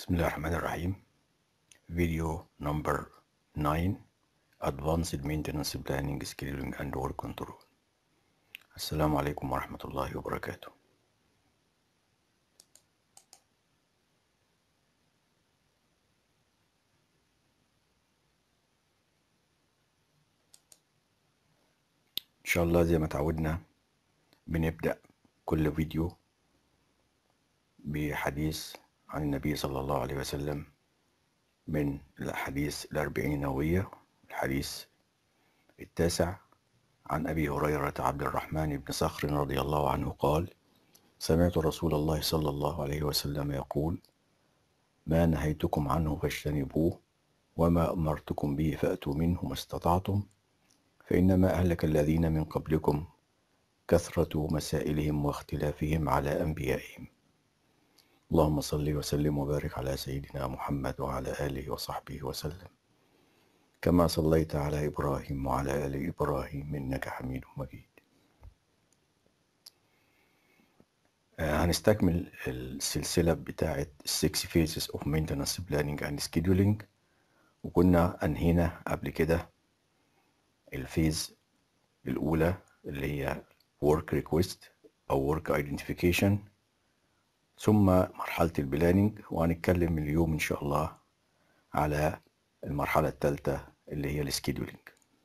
بسم الله الرحمن الرحيم فيديو نمبر 9 Advanced Maintenance Planning Scheduling and Work Control السلام عليكم ورحمة الله وبركاته إن شاء الله زي ما تعودنا بنبدأ كل فيديو بحديث عن النبي صلى الله عليه وسلم من الأحاديث الأربعين النووية الحديث التاسع عن أبي هريرة عبد الرحمن بن صخر رضي الله عنه قال سمعت رسول الله صلى الله عليه وسلم يقول ما نهيتكم عنه فاجتنبوه وما أمرتكم به فأتوا منه ما استطعتم فإنما أهلك الذين من قبلكم كثرة مسائلهم واختلافهم على أنبيائهم اللهم صل وسلم وبارك على سيدنا محمد وعلى آله وصحبه وسلم كما صليت على إبراهيم وعلى آل إبراهيم إنك حميد مجيد آه، هنستكمل السلسلة بتاعة Six Phases of Maintenance Planning and Scheduling وكنا أنهينا قبل كده الفيز الأولى اللي هي Work Request أو Work Identification ثم مرحلة البلاننج وهنتكلم اليوم إن شاء الله على المرحلة الثالثة اللي هي السكيدولينج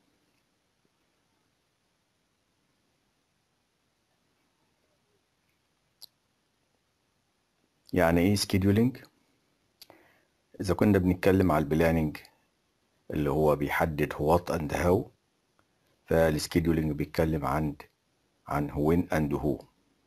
يعني ايه سكيدولينج اذا كنا بنتكلم على البلاننج اللي هو بيحدد وات اند هاو فالسكيدولينج بيتكلم عن عن وين اند هو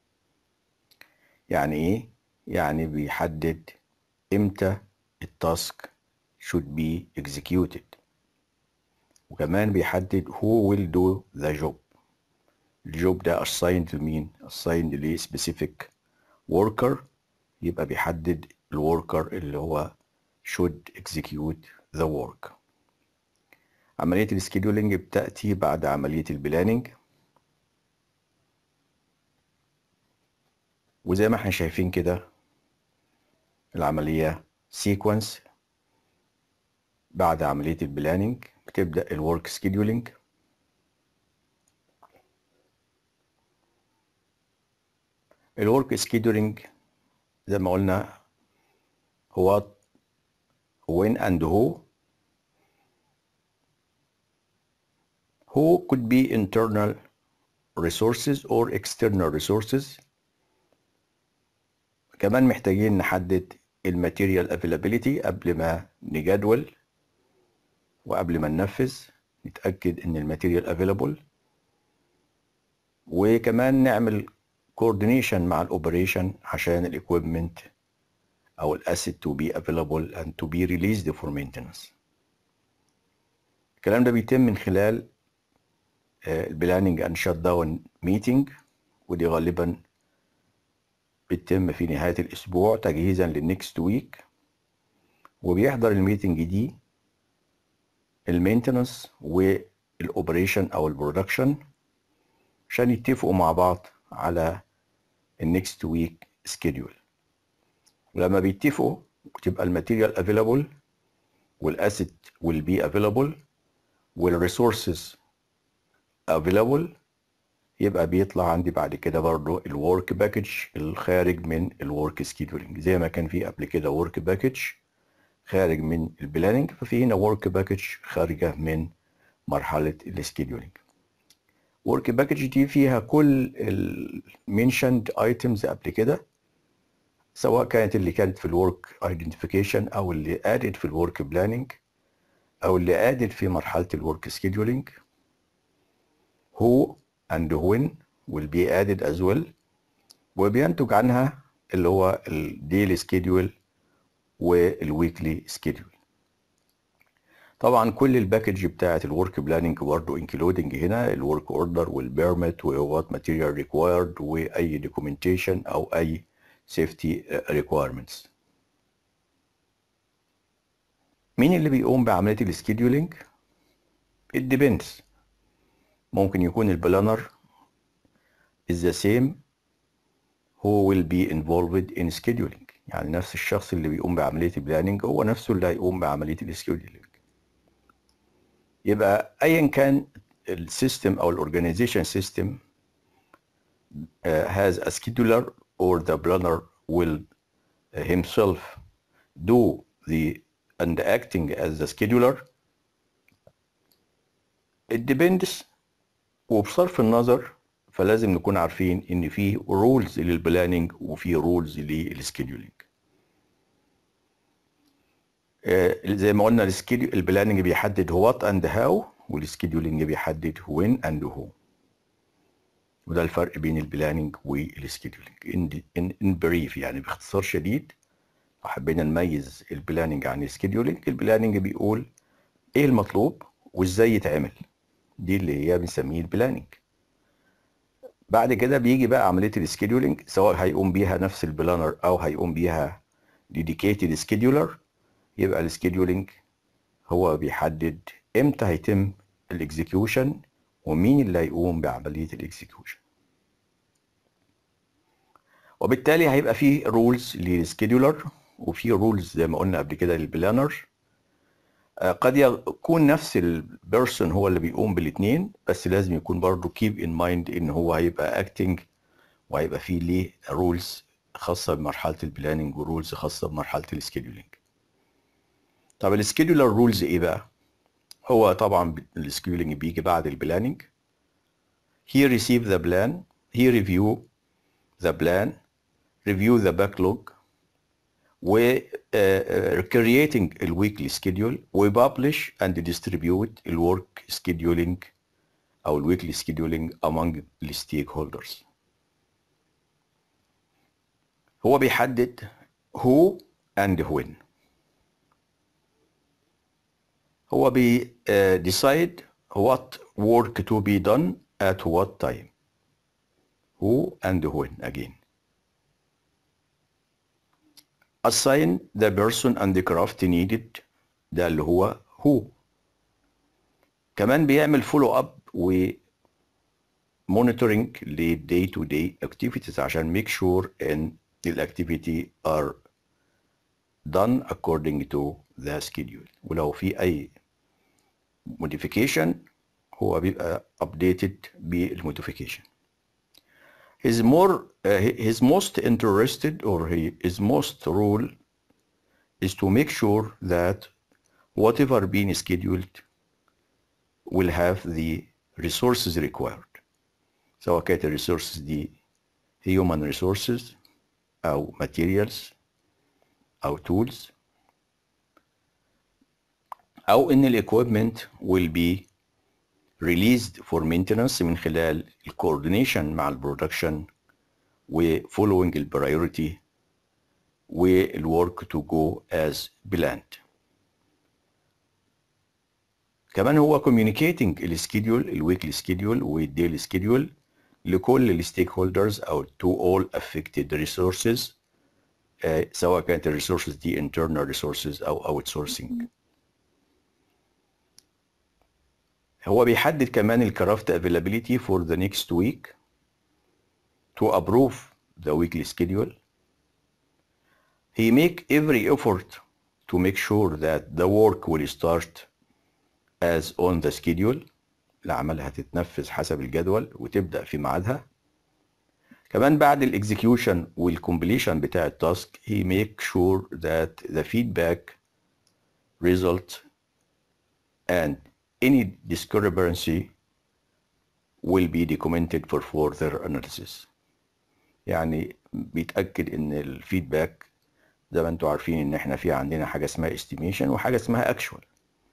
يعني ايه يعني بيحدد امتى التاسك should be executed وكمان بيحدد who will do the job الجوب ده assigned to مين assigned ل specific worker يبقى بيحدد الوركر اللي هو should execute the work عملية السكيدولينج بتأتي بعد عملية البلاننج وزي ما احنا شايفين كده العملية سيكونس بعد عملية البلاننج بتبدأ الورك سكيدولينج الورك سكيدولينج زي ما قلنا هو when and who who could be internal resources or external resources كمان محتاجين نحدد الماتيريال افيلابيليتي قبل ما نجدول وقبل ما ننفذ نتاكد ان الماتيريال افيلابل وكمان نعمل كوردينيشن مع الاوبريشن عشان الاكويبمنت او الاسيت تو بي افيلابل اند تو بي ريليزد فور مينتنس الكلام ده بيتم من خلال البلاننج اند شات داون ميتنج ودي غالبا بتتم في نهاية الأسبوع تجهيزا للنكست ويك وبيحضر الميتنج دي المينتنس والأوبريشن أو البرودكشن عشان يتفقوا مع بعض على النكست ويك سكيدول ولما بيتفقوا بتبقى الماتيريال افيلابل والاسيت will be available والريسورسز available يبقى بيطلع عندي بعد كده برضو الورك باكج الخارج من الورك سكيدولينج زي ما كان في قبل كده ورك باكج خارج من البلاننج ففي هنا ورك باكج خارجه من مرحله السكيدولينج ورك باكج دي فيها كل المنشند ايتمز قبل كده سواء كانت اللي كانت في الورك ايدنتيفيكيشن او اللي ادد في الورك بلاننج او اللي ادد في مرحله الورك سكيدولينج هو and when will be added as well وبينتج عنها اللي هو الديلي سكيدول والويكلي سكيدول طبعا كل الباكج بتاعه الورك بلاننج برضه انكلودنج هنا الورك اوردر والبيرميت ووات ماتيريال ريكوايرد واي دوكيومنتيشن او اي سيفتي ريكوايرمنتس مين اللي بيقوم بعمليه السكيدولينج it depends ممكن يكون البلانر is the same who will be involved in scheduling يعني نفس الشخص اللي بيقوم بعمليه البلاننج هو نفسه اللي هيقوم بعمليه السكيدولينج يبقى ايا كان السيستم او الاورجانيزيشن سيستم has a scheduler or the planner will himself do the and acting as the scheduler it depends وبصرف النظر فلازم نكون عارفين ان في رولز للبلاننج وفي رولز للسكيدولينج زي ما قلنا البلاننج بيحدد وات اند هاو والسكيدولينج بيحدد وين اند هو وده الفرق بين البلاننج والسكيدولينج ان بريف يعني باختصار شديد لو حبينا نميز البلاننج عن السكيدولينج البلاننج بيقول ايه المطلوب وازاي يتعمل دي اللي هي بنسميه البلاننج بعد كده بيجي بقى عمليه السكيدولينج سواء هيقوم بيها نفس البلانر او هيقوم بيها ديديكيتد سكيدولر يبقى السكيدولينج هو بيحدد امتى هيتم الاكزيكيوشن ومين اللي هيقوم بعمليه الاكزيكيوشن وبالتالي هيبقى فيه رولز للسكيدولر وفي رولز زي ما قلنا قبل كده للبلانر قد يكون نفس البيرسون هو اللي بيقوم بالاثنين بس لازم يكون برضه كيب ان مايند ان هو هيبقى اكتنج وهيبقى فيه ليه رولز خاصه بمرحله البلاننج ورولز خاصه بمرحله السكيدولينج طب السكيدولر رولز ايه بقى هو طبعا السكيدولينج بيجي بعد البلاننج he receive the plan he review the plan review the backlog و uh, creating الويكلي schedule وببلش and distribute الورك scheduling او الويكلي scheduling among the stakeholders هو بيحدد who and when هو بي uh, decide what work to be done at what time who and when again assign the person and the craft needed ده اللي هو who كمان بيعمل follow up و monitoring ل day to day activities عشان make sure ان الاكتيفيتي are done according to the schedule ولو في اي modification هو بيبقى updated بالmodification his more uh, his most interested or his most role is to make sure that whatever being scheduled will have the resources required سواء كانت الريسورسز دي human resources أو materials أو tools أو إن ال equipment will be released for maintenance من خلال الكوردينيشن مع البرودكشن و following البرايورتي والwork to go as planned كمان هو communicating السكيدول الويكلي سكيدول والديلي سكيدول لكل الستيك هولدرز او to all affected resources آه سواء كانت الريسورسز دي internal resources او outsourcing هو بيحدد كمان الكرافت availability for the next week to approve the weekly schedule. He make every effort to make sure that the work will start as on the schedule. الأعمال هتتنفذ حسب الجدول وتبدأ في ميعادها. كمان بعد الاكزيكيوشن والكومبليشن بتاع التاسك he make sure that the feedback result and any discrepancy will be documented for further analysis يعني بيتأكد ان الفيدباك زي ما انتم عارفين ان احنا في عندنا حاجة اسمها estimation وحاجة اسمها actual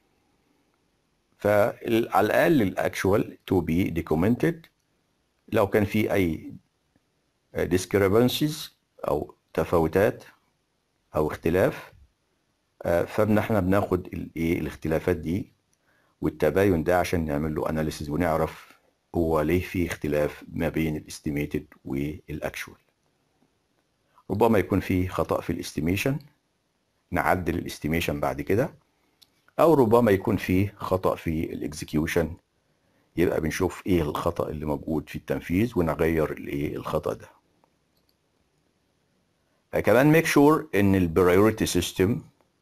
فعلى الاقل الاكشوال to be documented لو كان في اي discrepancies او تفاوتات او اختلاف فاحنا احنا بناخد الايه الاختلافات دي والتباين ده عشان نعمل له اناليسيز ونعرف هو ليه في اختلاف ما بين الاستيميتد والاكشوال ربما يكون في خطأ في الاستيميشن نعدل الاستيميشن بعد كده او ربما يكون في خطأ في الاكزيكيوشن يبقى بنشوف ايه الخطأ اللي موجود في التنفيذ ونغير الايه الخطأ ده آه، كمان ميك شور ان البرايورتي سيستم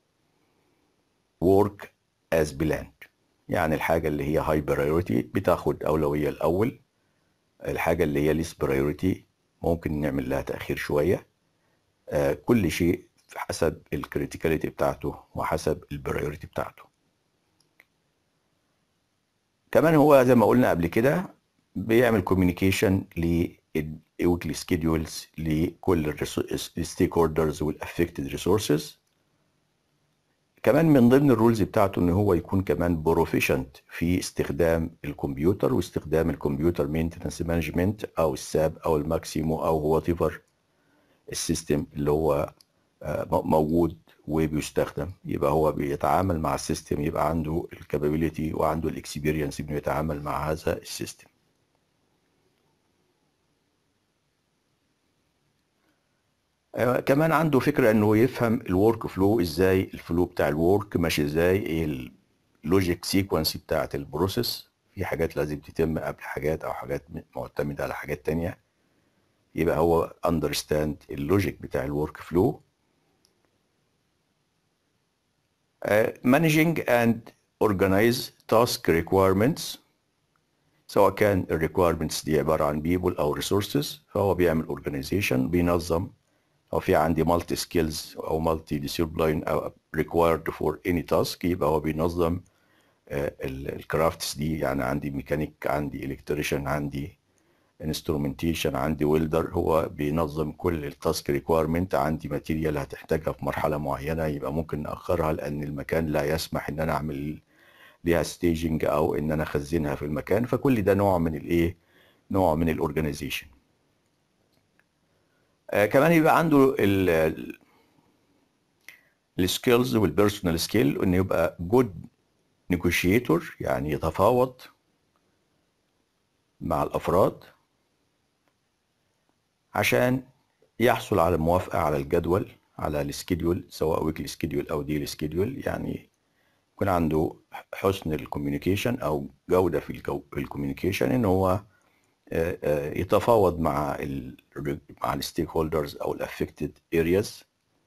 work as planned يعني الحاجة اللي هي high priority بتاخد أولوية الأول الحاجة اللي هي least priority ممكن نعمل لها تأخير شوية آه، كل شيء حسب الكريتيكاليتي بتاعته وحسب البرايورتي بتاعته كمان هو زي ما قلنا قبل كده بيعمل كوميونيكيشن للويكلي سكيدولز لكل الستيك هولدرز والافكتد ريسورسز كمان من ضمن الرولز بتاعته ان هو يكون كمان بروفيشنت في استخدام الكمبيوتر واستخدام الكمبيوتر مينتنس مانجمنت او الساب او الماكسيمو او وات ايفر السيستم اللي هو آه، م- موجود وبيستخدم يبقى هو بيتعامل مع السيستم يبقى عنده الكابابيليتي وعنده الاكسبيرينس انه يتعامل مع هذا السيستم آه، كمان عنده فكرة انه يفهم الورك فلو ازاي الفلو بتاع الورك ماشي ازاي ايه اللوجيك سيكونس بتاعت البروسيس في حاجات لازم تتم قبل حاجات او حاجات معتمدة على حاجات تانية يبقى هو understand اللوجيك بتاع الورك فلو managing and organize task requirements سواء كان ال requirements دي عبارة عن people أو resources فهو بيعمل organization بينظم أو في عندي multi skills أو multi discipline أو required for any task يبقى هو بينظم الكرافتس دي يعني عندي ميكانيك عندي الكتريشن عندي انسترومنتيشن عندي ويلدر هو بينظم كل التاسك ريكويرمنت عندي ماتيريال هتحتاجها في مرحله معينه يبقى ممكن ناخرها لان المكان لا يسمح ان انا اعمل ليها ستيجنج او ان انا اخزنها في المكان فكل ده نوع من الايه نوع من الاورجانيزيشن آه كمان يبقى عنده السكيلز والبيرسونال سكيل انه يبقى جود نيجوشيتور يعني يتفاوض مع الافراد عشان يحصل على موافقة على الجدول على السكيدول سواء ويكلي سكيدول او ديلي سكيدول يعني يكون عنده حسن الكوميونيكيشن او جودة في الكوميونيكيشن ان هو آه، آه، يتفاوض مع ال مع الستيك هولدرز او الافكتد ارياز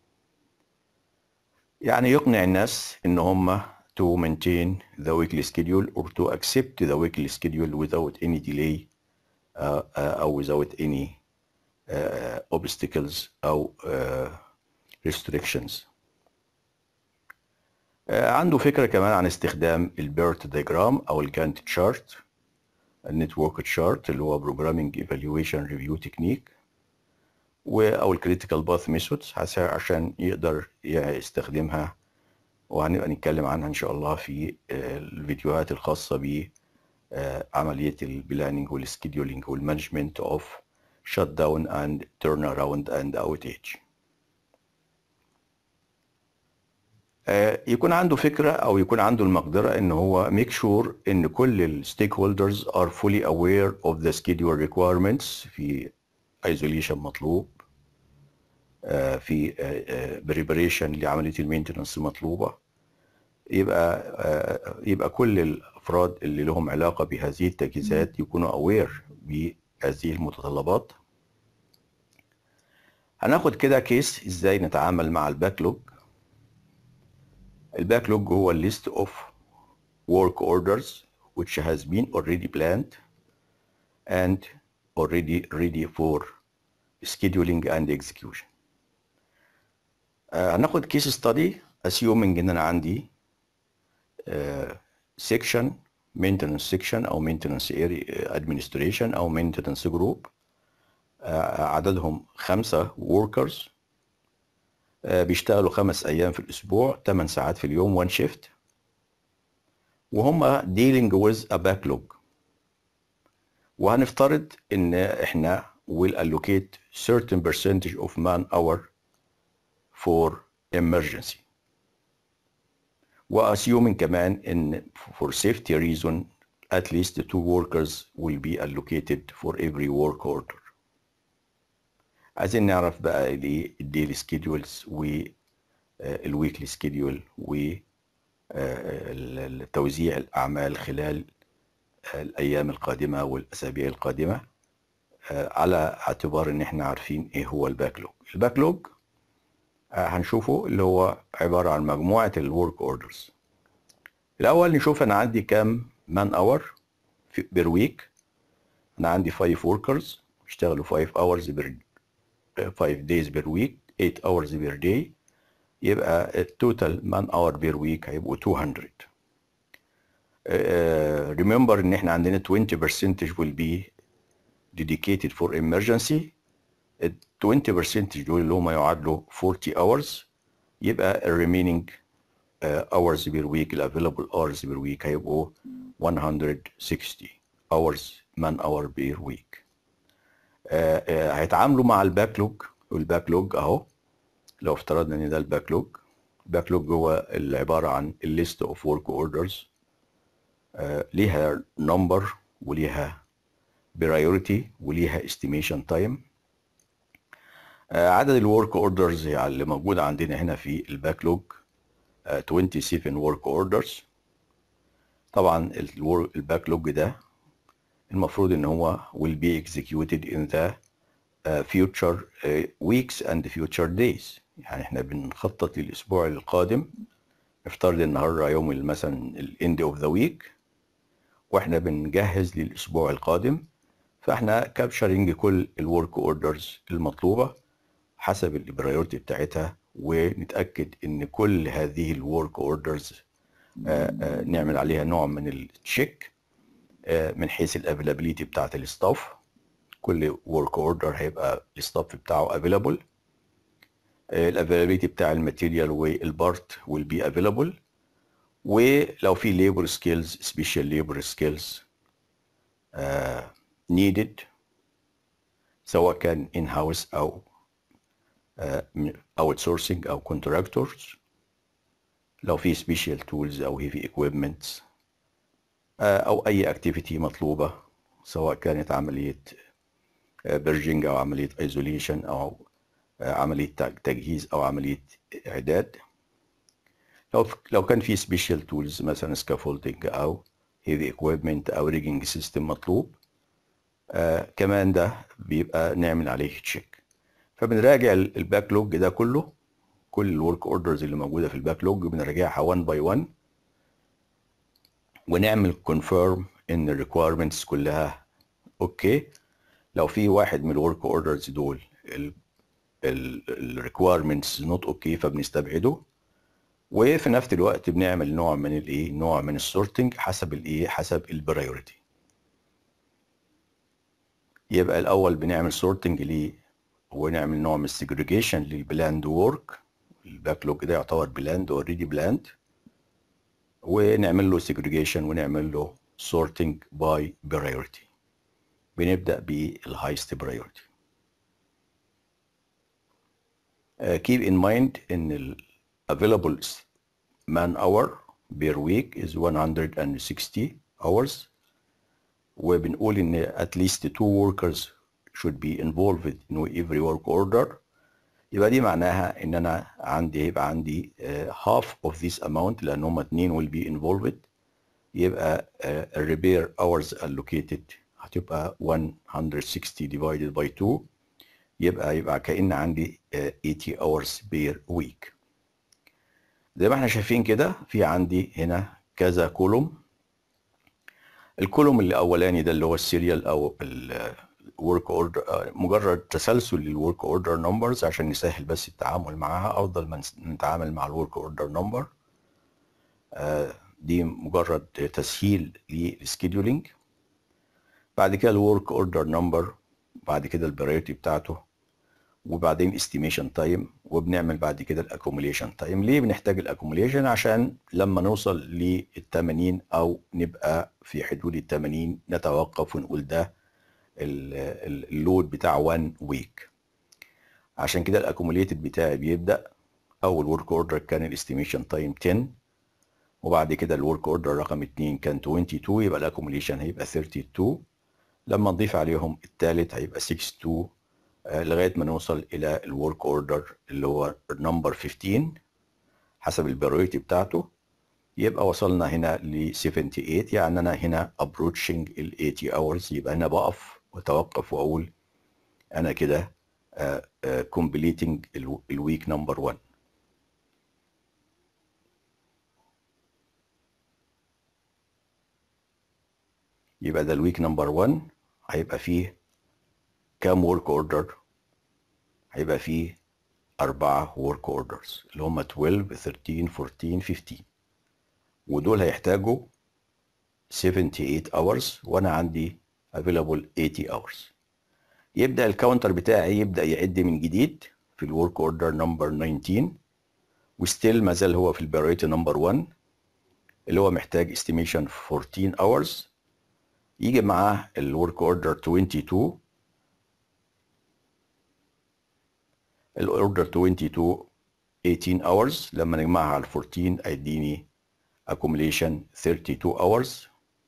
يعني يقنع الناس ان هم to maintain the weekly schedule or to accept the weekly schedule without any delay uh, uh, or without any uh, obstacles أو uh, restrictions. Uh, عنده فكرة كمان عن استخدام البيرت دياجرام أو الجانت تشارت النتورك تشارت اللي هو Programming Evaluation Review Technique و أو الكريتيكال باث ميثودز عشان يقدر يستخدمها وهنبقى نتكلم عنها ان شاء الله في آه، الفيديوهات الخاصه بعمليه البلاننج والسكيدولينج والمانجمنت اوف شت داون اند تيرن اراوند اند اوتيج يكون عنده فكره او يكون عنده المقدره ان هو ميك شور ان كل الستيك هولدرز ار فولي اوير اوف ذا schedule requirements في ايزوليشن مطلوب آه، في بريبريشن لعمليه المينتنس مطلوبه يبقى آه، يبقى كل الافراد اللي لهم علاقه بهذه التجهيزات يكونوا اوير بهذه المتطلبات هناخد كده كيس ازاي نتعامل مع الباكلوج الباكلوج هو الليست اوف work orders which has been already planned and already ready for scheduling and execution آه، هناخد كيس ستادي assuming ان انا عندي سيكشن maintenance سيكشن او maintenance area administration او maintenance جروب عددهم خمسة workers آه، بيشتغلوا خمس ايام في الاسبوع 8 ساعات في اليوم one shift وهم dealing with a backlog وهنفترض ان احنا will allocate certain percentage of man hour for emergency وassuming كمان ان for safety reason at least two workers will be allocated for every work order عايزين نعرف بقى الايه الديلي سكيدولز والويكلي سكيدول و توزيع الاعمال خلال الايام القادمه والاسابيع القادمه على اعتبار ان احنا عارفين ايه هو الباكلوج الباكلوج آه، هنشوفه اللي هو عبارة عن مجموعة الورك اوردرز الأول نشوف أنا عندي كام مان اور بير ويك أنا عندي 5 workers بيشتغلوا 5 hours بير 5 days بير ويك 8 hours بير day يبقى التوتال مان اور بير ويك هيبقوا 200 uh, remember ان احنا عندنا 20% will be dedicated for emergency ال 20% دول اللي هم يعادلوا 40 hours يبقى ال remaining uh, hours per week ال available hours per week هيبقوا 160 hours man hour per week uh, uh, هيتعاملوا مع الباكلوج والباكلوج اهو لو افترضنا ان ده الباكلوج الباكلوج هو اللي عباره عن الليست اوف ورك اوردرز ليها نمبر وليها برايورتي وليها استيميشن تايم عدد الورك اوردرز اللي موجوده عندنا هنا في الباكلوج 27 ورك اوردرز طبعا الباكلوج ده المفروض ان هو will be executed in the uh, future uh, weeks and future days يعني احنا بنخطط للاسبوع القادم نفترض النهارده يوم مثلا الاند اوف ذا ويك واحنا بنجهز للاسبوع القادم فاحنا كابشرنج كل الورك اوردرز المطلوبه حسب البرايورتي بتاعتها ونتاكد ان كل هذه الورك اوردرز نعمل عليها نوع من التشيك من حيث الافيلابيليتي بتاعت الستاف كل ورك اوردر هيبقى الستاف بتاعه افيلابل الافيلابيلتي بتاع الماتيريال والبارت will be available ولو في ليبر سكيلز سبيشال ليبر سكيلز needed سواء كان ان هاوس او اوت سورسنج او كونتراكتورز لو في سبيشال تولز او هيفي اكويبمنتس او اي اكتيفيتي مطلوبه سواء كانت عمليه بيرجنج او عمليه ايزوليشن او عمليه تجهيز او عمليه اعداد لو لو كان في سبيشال تولز مثلا سكافولدنج او هيفي اكويبمنت او ريجنج سيستم مطلوب آه كمان ده بيبقى نعمل عليه تشيك فبنراجع الباك لوج ده كله كل الورك اوردرز اللي موجوده في الباك لوج بنراجعها 1 باي 1 ونعمل كونفيرم ان الريكويرمنتس كلها اوكي لو في واحد من الورك اوردرز دول الريكويرمنتس نوت اوكي فبنستبعده وفي نفس الوقت بنعمل نوع من الايه نوع من السورتنج حسب الايه حسب البرايورتي يبقى الاول بنعمل سورتنج ليه ونعمل نوع من السيجريجيشن للبلاند وورك الباكلوج ده يعتبر بلاند اوريدي بلاند ونعمل له سيجريجيشن ونعمل له سورتنج باي برايورتي بنبدا بالهايست برايورتي keep in mind ان ال available man hour per week is 160 hours وبنقول ان at least two workers should be involved in every work order يبقى دي معناها ان انا عندي هيبقى عندي uh, half of this amount لان هم اتنين will be involved يبقى uh, repair hours allocated هتبقى 160 divided by 2 يبقى يبقى كأن عندي uh, 80 hours per week زي ما احنا شايفين كده في عندي هنا كذا كولوم الكولوم الاولاني ده اللي هو السيريال او الورك اوردر مجرد تسلسل للورك اوردر نمبرز عشان نسهل بس التعامل معاها افضل ما نتعامل مع الورك اوردر نمبر دي مجرد تسهيل للسكيدولينج بعد كده الورك اوردر نمبر بعد كده البرايورتي بتاعته وبعدين استيميشن تايم وبنعمل بعد كده الاكوميليشن تايم ليه بنحتاج الاكوميليشن عشان لما نوصل لل 80 او نبقى في حدود ال 80 نتوقف ونقول ده اللود بتاع 1 ويك عشان كده الاكوميليتد بتاعي بيبدا اول ورك اوردر كان الاستيميشن تايم 10 وبعد كده الورك اوردر رقم 2 كان 22 يبقى الاكوميليشن هيبقى 32 لما نضيف عليهم الثالث هيبقى 62 لغايه ما نوصل الى الورك اوردر اللي هو نمبر 15 حسب البرايورتي بتاعته يبقى وصلنا هنا ل 78 يعني انا هنا ابروتشنج ال 80 hours يبقى انا بقف واتوقف واقول انا كده completing الويك نمبر 1 يبقى ده الويك نمبر 1 هيبقى فيه كام ورك اوردر هيبقى فيه أربعة ورك اوردرز اللي هم 12 13 14 15 ودول هيحتاجوا 78 hours وانا عندي available 80 hours يبدا الكاونتر بتاعي يبدا يعد من جديد في الورك اوردر نمبر 19 وستيل ما زال هو في البريوريتي نمبر 1 اللي هو محتاج استيميشن 14 hours يجي معاه الورك اوردر 22 الاوردر 22 18 hours لما نجمعها على 14 هيديني accumulation 32 hours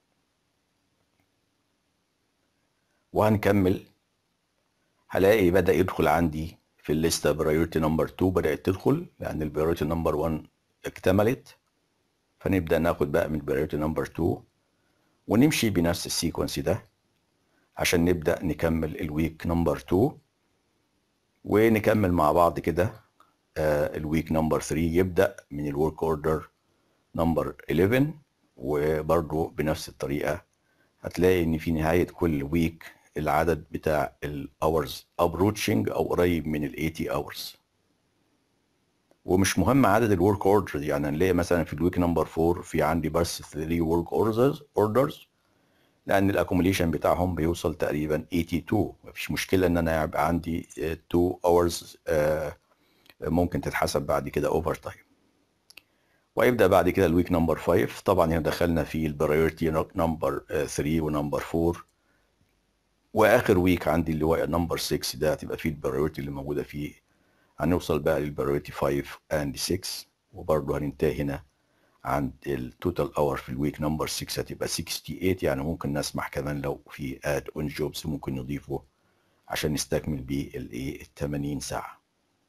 وهنكمل هلاقي بدأ يدخل عندي في الليستة برايورتي نمبر 2 بدأت تدخل لأن البرايورتي نمبر 1 اكتملت فنبدأ ناخد بقى من البرايورتي نمبر 2 ونمشي بنفس السيكونس ده عشان نبدأ نكمل الويك نمبر 2 ونكمل مع بعض كده آه الويك نمبر 3 يبدأ من الورك اوردر نمبر 11 وبرضه بنفس الطريقة هتلاقي ان في نهاية كل ويك العدد بتاع الاورز ابروتشنج او قريب من ال 80 اورز ومش مهم عدد الورك اوردرز يعني هنلاقي مثلا في الويك نمبر 4 في عندي بس 3 ورك اوردرز اوردرز لان الاكوميليشن بتاعهم بيوصل تقريبا 82 مفيش مشكله ان انا يبقى عندي 2 اورز ممكن تتحسب بعد كده اوفر تايم ويبدا بعد كده الويك نمبر 5 طبعا هنا دخلنا في البرايورتي نمبر 3 ونمبر 4 واخر ويك عندي اللي هو نمبر 6 ده هتبقى فيه البرايورتي اللي موجوده فيه هنوصل بقى للبرايورتي 5 اند 6 وبرضه هننتهي هنا عند التوتال اور في الويك نمبر 6 هتبقى 68 يعني ممكن نسمح كمان لو في اد اون جوبز ممكن نضيفه عشان نستكمل بيه الايه ال 80 ساعه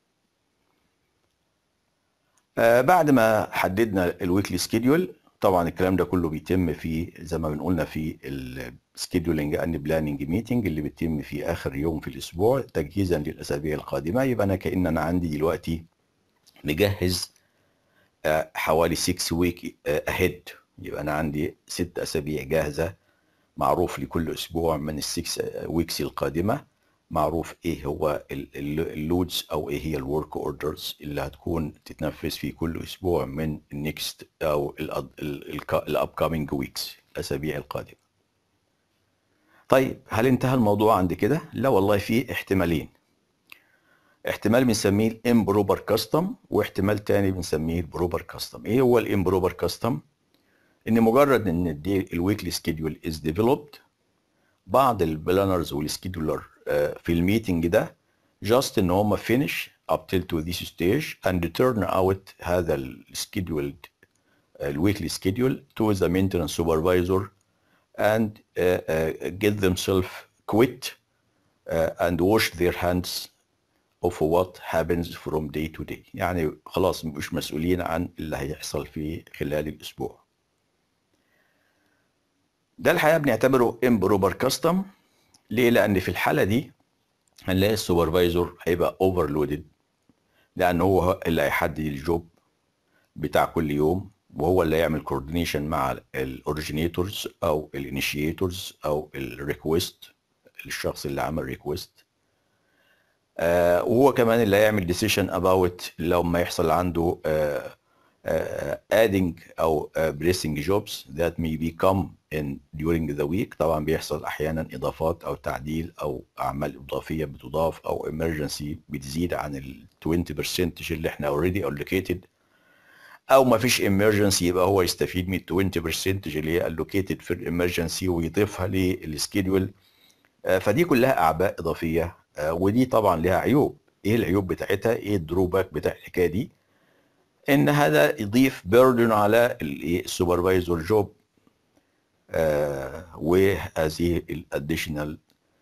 آه بعد ما حددنا الويكلي سكيدول طبعا الكلام ده كله بيتم في زي ما بنقولنا في السكيدولينج اند بلاننج ميتنج اللي بيتم في اخر يوم في الاسبوع تجهيزا للاسابيع القادمه يبقى انا كان انا عندي دلوقتي مجهز آه حوالي 6 ويك اهيد يبقى انا عندي ست اسابيع جاهزه معروف لكل اسبوع من السكس ويكس القادمه معروف ايه هو اللودز او ايه هي الورك اوردرز اللي هتكون تتنفذ في كل اسبوع من النكست او الاب كامينج ويكس الاسابيع القادمه طيب هل انتهى الموضوع عند كده لا والله في احتمالين احتمال بنسميه الامبروبر كاستم واحتمال تاني بنسميه البروبر كاستم ايه هو الامبروبر كاستم ان مجرد ان الويكلي سكيدول از ديفلوبد بعض البلانرز والسكيدولر في الميتنج ده just ان هم finish up till to this stage and turn out هذا السكيدولد الويكلي schedule to the maintenance supervisor and uh, uh, get themselves quit uh, and wash their hands of what happens from day to day يعني خلاص مش مسؤولين عن اللي هيحصل في خلال الاسبوع ده الحقيقه بنعتبره امبروبر كاستم ليه؟ لأن في الحالة دي هنلاقي السوبرفايزر هيبقى اوفرلودد لأن هو اللي هيحدد الجوب بتاع كل يوم وهو اللي هيعمل كوردينيشن مع الاوريجينيتورز أو الانيشيتورز أو الريكوست الشخص اللي عمل ريكوست آه وهو كمان اللي هيعمل ديسيشن اباوت لو ما يحصل عنده آه adding او blessing jobs that may become in during the week طبعا بيحصل احيانا اضافات او تعديل او اعمال اضافيه بتضاف او emergency بتزيد عن ال 20% اللي احنا already allocated او ما فيش emergency يبقى هو يستفيد من 20% اللي هي allocated في الامرجنسي ويضيفها للسكيدول فدي كلها اعباء اضافيه ودي طبعا لها عيوب ايه العيوب بتاعتها ايه الدروباك بتاع الحكايه دي ان هذا يضيف بيردن على السوبرفايزر جوب آه وهذه الاديشنال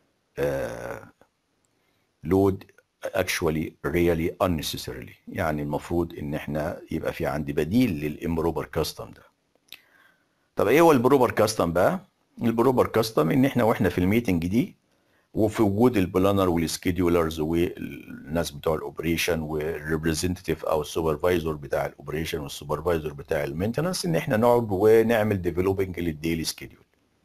لود اكشوالي ريالي unnecessarily يعني المفروض ان احنا يبقى في عندي بديل للامبروبر كاستم ده طب ايه هو البروبر كاستم بقى البروبر كاستم ان احنا واحنا في الميتنج دي وفي وجود البلانر والسكيدولرز والناس بتوع الاوبريشن والريبريزنتيف او السوبرفايزر بتاع الاوبريشن والسوبرفايزر بتاع المينتنس ان احنا نقعد ونعمل ديفلوبينج للديلي سكيدول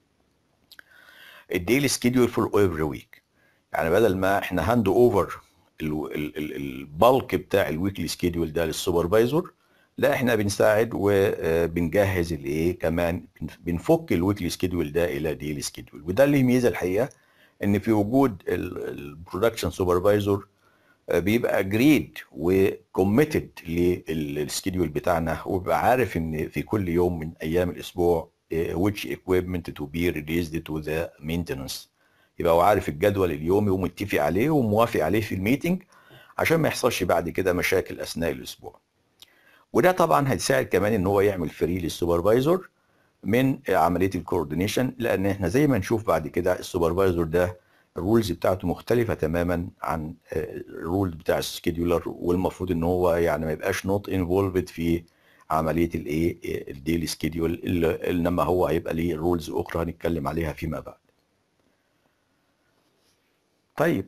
الديلي سكيدول فور ايفري ويك يعني بدل ما احنا هاند اوفر البالك بتاع الويكلي سكيدول ده للسوبرفايزر لا احنا بنساعد وبنجهز الايه كمان بنفك الويكلي سكيدول ده الى ديلي سكيدول وده اللي يميزها الحقيقه ان في وجود البرودكشن سوبرفايزر بيبقى جريد وكوميتد للسكيدول بتاعنا وبيبقى عارف ان في كل يوم من ايام الاسبوع which equipment to be released to the maintenance يبقى هو عارف الجدول اليومي ومتفق عليه وموافق عليه في الميتنج عشان ما يحصلش بعد كده مشاكل اثناء الاسبوع وده طبعا هيساعد كمان ان هو يعمل فري للسوبرفايزر من عمليه الكوردينيشن لان احنا زي ما نشوف بعد كده السوبرفايزر ده الرولز بتاعته مختلفه تماما عن الرول بتاع السكيدولر والمفروض ان هو يعني ما يبقاش نوت انفولفد في عمليه الايه الديلي سكيدول انما هو هيبقى ليه رولز اخرى هنتكلم عليها فيما بعد طيب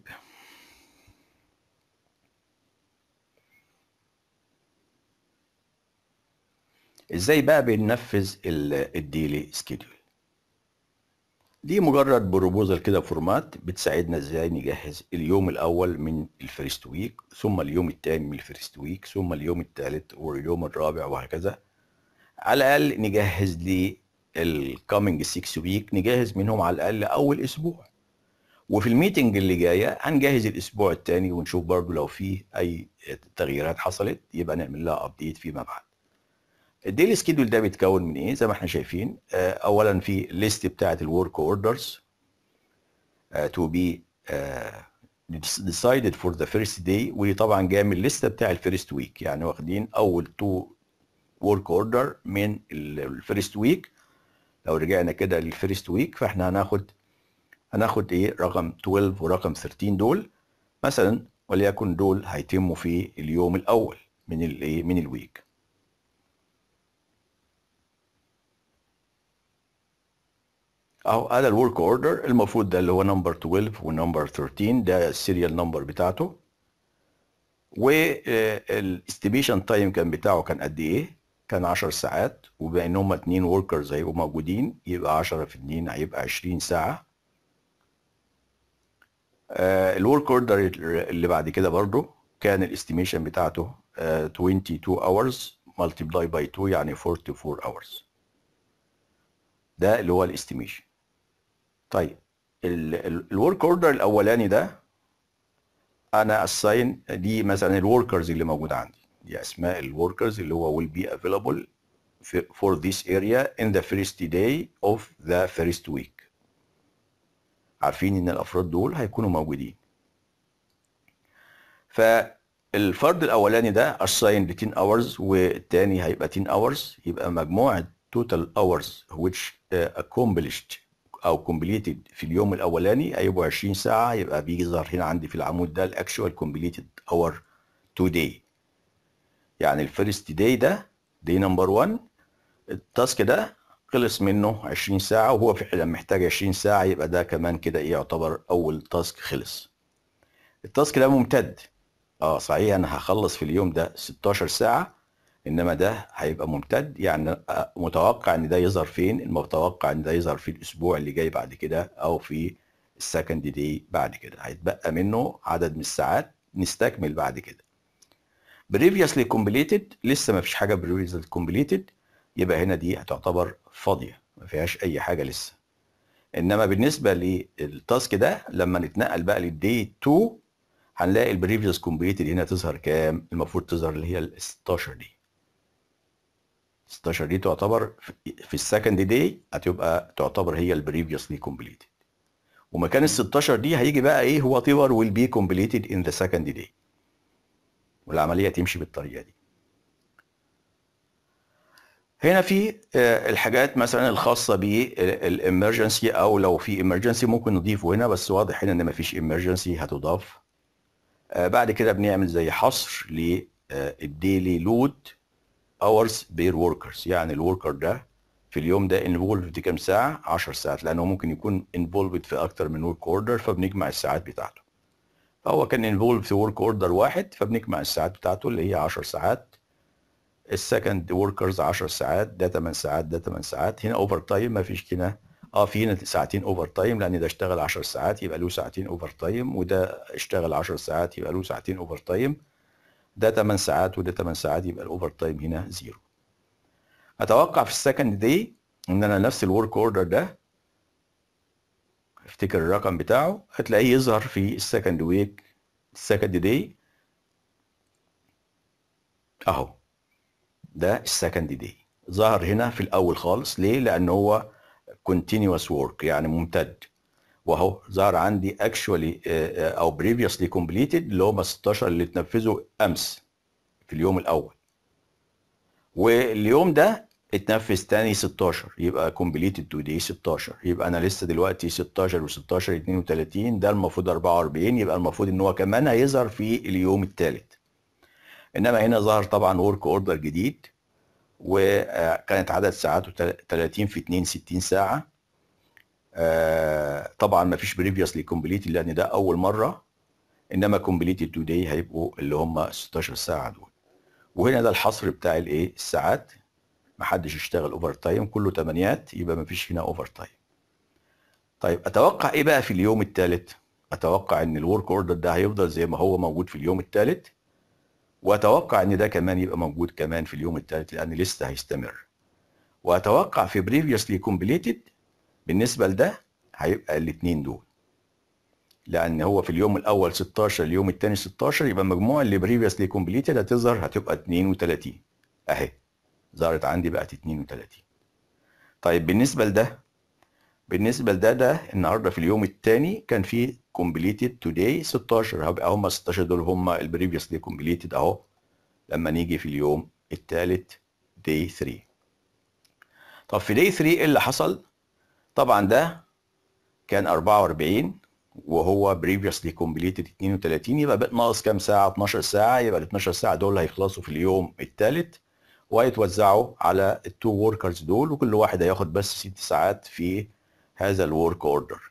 ازاي بقى بننفذ الديلي سكيدول دي مجرد بروبوزال كده فورمات بتساعدنا ازاي نجهز اليوم الاول من الفيرست ويك ثم اليوم الثاني من الفيرست ويك ثم اليوم الثالث واليوم الرابع وهكذا على الاقل نجهز لي الكامينج 6 ويك نجهز منهم على الاقل اول اسبوع وفي الميتنج اللي جايه هنجهز الاسبوع الثاني ونشوف برضو لو في اي تغييرات حصلت يبقى نعمل لها ابديت فيما بعد الديلي سكيدول ده بيتكون من ايه زي ما احنا شايفين اولا في ليست بتاعه الورك اوردرز تو بي decided for the first day وطبعا جايه من الليسته بتاع الفيرست ويك يعني واخدين اول تو ورك اوردر من الفيرست ويك لو رجعنا كده للفيرست ويك فاحنا هناخد هناخد ايه رقم 12 ورقم 13 دول مثلا وليكن دول هيتموا في اليوم الاول من الايه من الويك اهو هذا الورك اوردر المفروض ده اللي هو نمبر 12 ونمبر 13 ده السيريال نمبر بتاعته والاستيبيشن تايم كان بتاعه كان قد ايه كان 10 ساعات وبما ان هم اتنين وركرز هيبقوا موجودين يبقى 10 في 2 هيبقى 20 ساعه الورك اوردر اللي بعد كده برضو كان الاستيميشن بتاعته 22 hours multiply by 2 يعني 44 hours ده اللي هو الاستيميشن طيب الورك اوردر الاولاني ده انا اساين دي مثلا الوركرز اللي موجوده عندي دي اسماء الوركرز اللي هو will be available for this area in the first day of the first week عارفين ان الافراد دول هيكونوا موجودين فالفرد الاولاني ده assigned 10 hours والتاني هيبقى 10 hours يبقى مجموعه total hours which uh, accomplished او completed في اليوم الاولاني هيبقوا 20 ساعه يبقى بيجي ظاهر هنا عندي في العمود ده الاكشوال completed hour today يعني الفيرست داي ده داي نمبر 1 التاسك ده خلص منه 20 ساعه وهو فعلا محتاج 20 ساعه يبقى ده كمان كده ايه يعتبر اول تاسك خلص التاسك ده ممتد اه صحيح انا هخلص في اليوم ده 16 ساعه انما ده هيبقى ممتد يعني متوقع ان ده يظهر فين المتوقع ان ده يظهر في الاسبوع اللي جاي بعد كده او في السكند دي بعد كده هيتبقى منه عدد من الساعات نستكمل بعد كده previously completed لسه ما فيش حاجه previously completed يبقى هنا دي هتعتبر فاضيه ما فيهاش اي حاجه لسه انما بالنسبه للتاسك ده لما نتنقل بقى للدي 2 هنلاقي البريفيوس كومبليتد هنا تظهر كام المفروض تظهر اللي هي ال 16 دي 16 دي تعتبر في السكند دي هتبقى تعتبر هي البريفيوسلي كومبليتد ومكان ال 16 دي هيجي بقى ايه هو تيبر ويل بي كومبليتد ان ذا سكند دي والعمليه تمشي بالطريقه دي هنا في الحاجات مثلا الخاصه بالامرجنسي او لو في امرجنسي ممكن نضيفه هنا بس واضح هنا ان مفيش امرجنسي هتضاف بعد كده بنعمل زي حصر للديلي لود اورز بير وركرز يعني الوركر ده في في اليوم ده انفولفد كام ساعه 10 ساعات لانه ممكن يكون انفولفد في اكتر من ورك اوردر فبنجمع الساعات بتاعته فهو كان انفولد في ورك اوردر واحد فبنجمع الساعات بتاعته اللي هي 10 ساعات السكند وركرز 10 ساعات ده 8 ساعات ده 8 ساعات هنا اوفر تايم ما فيش هنا اه في هنا ساعتين اوفر تايم لان ده اشتغل 10 ساعات يبقى له ساعتين اوفر تايم وده اشتغل 10 ساعات يبقى له ساعتين اوفر تايم ده 8 ساعات وده 8 ساعات يبقى الاوفر تايم هنا زيرو اتوقع في السكند دي ان انا نفس الورك اوردر ده افتكر الرقم بتاعه هتلاقيه يظهر في السكند ويك السكند دي اهو ده السكند دي ظهر هنا في الاول خالص ليه لان هو continuous work يعني ممتد وهو ظهر عندي actually او previously completed اللي هم 16 اللي اتنفذوا امس في اليوم الاول واليوم ده اتنفذ تاني 16 يبقى completed today 16 يبقى انا لسه دلوقتي 16 و16 32 ده المفروض 44 يبقى المفروض ان هو كمان هيظهر في اليوم الثالث انما هنا ظهر طبعا ورك اوردر جديد وكانت عدد ساعاته 30 في 2 60 ساعه طبعا ما فيش بريفيوسلي كومبليتد لان ده اول مره انما كومبليتد توداي هيبقوا اللي هم 16 ساعه دول وهنا ده الحصر بتاع الايه الساعات ما حدش اشتغل اوفر تايم كله تمانيات يبقى ما فيش هنا اوفر تايم طيب اتوقع ايه بقى في اليوم الثالث اتوقع ان الورك اوردر ده هيفضل زي ما هو موجود في اليوم الثالث واتوقع ان ده كمان يبقى موجود كمان في اليوم الثالث لان لسه هيستمر واتوقع في بريفيوسلي كومبليتد بالنسبه لده هيبقى الاثنين دول لان هو في اليوم الاول 16 اليوم الثاني 16 يبقى مجموع اللي بريفيوسلي كومبليتد هتظهر هتبقى 32 اهي ظهرت عندي بقت 32 طيب بالنسبه لده بالنسبه لده ده النهارده في اليوم الثاني كان في كومبليتد توداي 16 هيبقى هم 16 دول هم البريفيوسلي كومبليتد اهو لما نيجي في اليوم الثالث داي 3 طب في داي 3 ايه اللي حصل طبعا ده كان 44 وهو بريفيوسلي كومبليتد 32 يبقى بقى ناقص كام ساعه 12 ساعه يبقى ال 12 ساعه دول هيخلصوا في اليوم الثالث وهيتوزعوا على التو وركرز دول وكل واحد هياخد بس ست ساعات في هذا الورك اوردر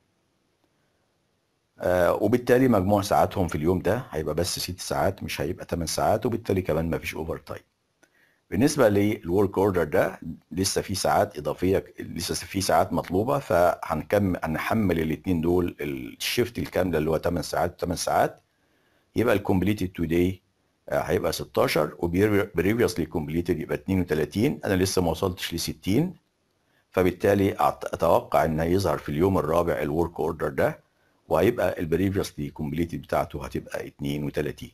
آه وبالتالي مجموع ساعاتهم في اليوم ده هيبقى بس ست ساعات مش هيبقى 8 ساعات وبالتالي كمان ما فيش اوفر تايم بالنسبه للورك اوردر ده لسه في ساعات اضافيه لسه في ساعات مطلوبه فهنكمل هنحمل الاثنين دول الشيفت الكامله اللي هو 8 ساعات 8 ساعات يبقى الكومبليتد توداي هيبقى 16 وبريفيوسلي كومبليتد يبقى 32 انا لسه ما وصلتش ل 60 فبالتالي اتوقع ان هيظهر في اليوم الرابع الورك اوردر ده وهيبقى البريفيوسلي كومبليتد بتاعته هتبقى 32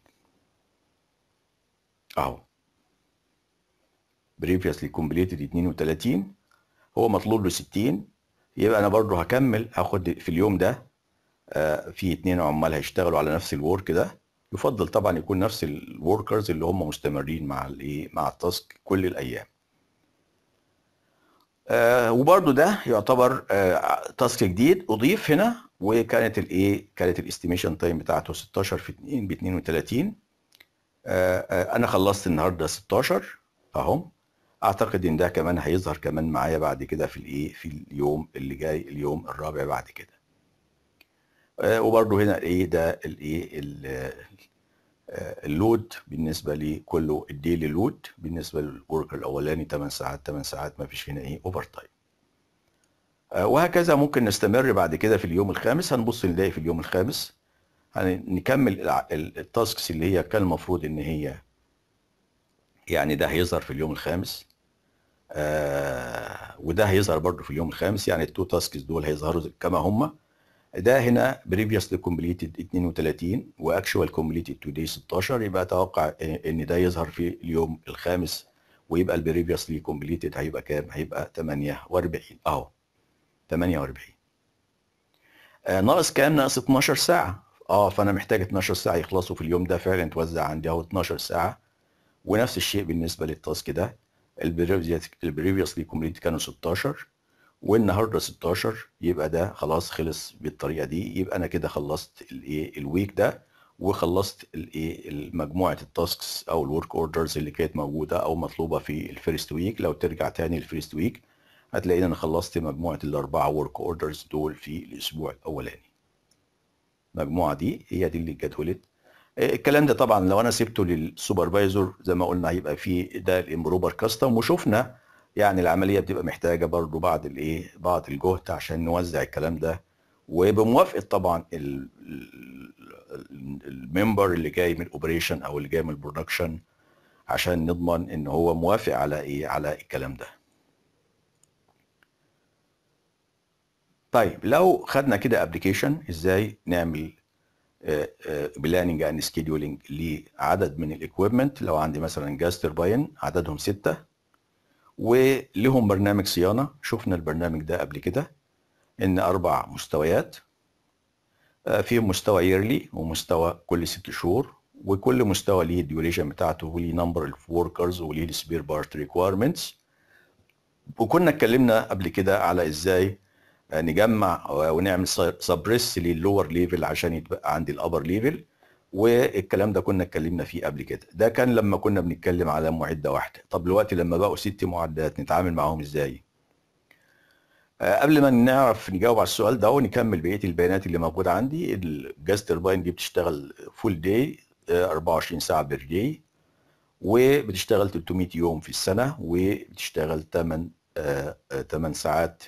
اهو بريفيوسلي كومبليتد 32 هو مطلوب له 60 يبقى انا برضو هكمل هاخد في اليوم ده في اتنين عمال هيشتغلوا على نفس الورك ده يفضل طبعا يكون نفس الوركرز اللي هم مستمرين مع الايه مع التاسك كل الايام آه وبرده ده يعتبر آه تاسك جديد اضيف هنا وكانت الايه كانت الاستيميشن تايم بتاعته 16 في 2 ب 32 آه آه انا خلصت النهارده 16 اهو اعتقد ان ده كمان هيظهر كمان معايا بعد كده في الايه في اليوم اللي جاي اليوم الرابع بعد كده آه وبرده هنا الايه ده الايه اللود بالنسبه لي كله الديلي لود بالنسبه للورك الاولاني 8 ساعات 8 ساعات ما فيش هنا ايه اوفر تايم وهكذا ممكن نستمر بعد كده في اليوم الخامس هنبص نلاقي في اليوم الخامس هنكمل التاسكس اللي هي كان المفروض ان هي يعني ده هيظهر في اليوم الخامس آه وده هيظهر برضه في اليوم الخامس يعني التو تاسكس دول هيظهروا كما هم ده هنا بريفيوسلي كومبليتد 32 واكشوال كومبليتد توداي 16 يبقى اتوقع ان ده يظهر في اليوم الخامس ويبقى البريفيوسلي كومبليتد هيبقى كام؟ هيبقى 48 اهو 48 آه ناقص كام؟ ناقص 12 ساعة اه فانا محتاج 12 ساعة يخلصوا في اليوم ده فعلا توزع عندي اهو 12 ساعة ونفس الشيء بالنسبة للتاسك ده البريفيوسلي كومبليتد كانوا 16 والنهارده 16 يبقى ده خلاص خلص بالطريقه دي يبقى انا كده خلصت الايه الويك ده وخلصت الايه مجموعه التاسكس او الورك اوردرز اللي كانت موجوده او مطلوبه في الفيرست ويك لو ترجع تاني الفيرست ويك هتلاقيني انا خلصت مجموعه الاربعه ورك اوردرز دول في الاسبوع الاولاني المجموعه دي هي دي اللي اتجدولت الكلام ده طبعا لو انا سبته للسوبرفايزر زي ما قلنا هيبقى فيه ده الامبروبر كاستم وشفنا يعني العمليه بتبقى محتاجه برضو بعض الايه بعض الجهد عشان نوزع الكلام ده وبموافقه طبعا ال- ال- ال- الممبر اللي جاي من الاوبريشن او اللي جاي من البرودكشن عشان نضمن ان هو موافق على ايه على الكلام ده طيب لو خدنا كده ابلكيشن ازاي نعمل بلاننج اند سكيدولينج لعدد من الاكويبمنت لو عندي مثلا جاز ترباين عددهم ستة ولهم برنامج صيانة شفنا البرنامج ده قبل كده ان اربع مستويات آه، فيهم مستوى ييرلي ومستوى كل ست شهور وكل مستوى ليه الديوريشن بتاعته وليه نمبر اوف وركرز وليه السبير بارت ريكويرمنتس وكنا اتكلمنا قبل كده على ازاي آه، نجمع آه، ونعمل سبريس للور ليفل عشان يتبقى عندي الابر ليفل والكلام ده كنا اتكلمنا فيه قبل كده ده كان لما كنا بنتكلم على معده واحده طب دلوقتي لما بقوا ست معدات نتعامل معاهم ازاي آه، قبل ما نعرف نجاوب على السؤال ده ونكمل بقيه البيانات اللي موجوده عندي الجاز ترباين دي بتشتغل فول داي 24 ساعه بير داي وبتشتغل 300 يوم في السنه وبتشتغل 8 8 ساعات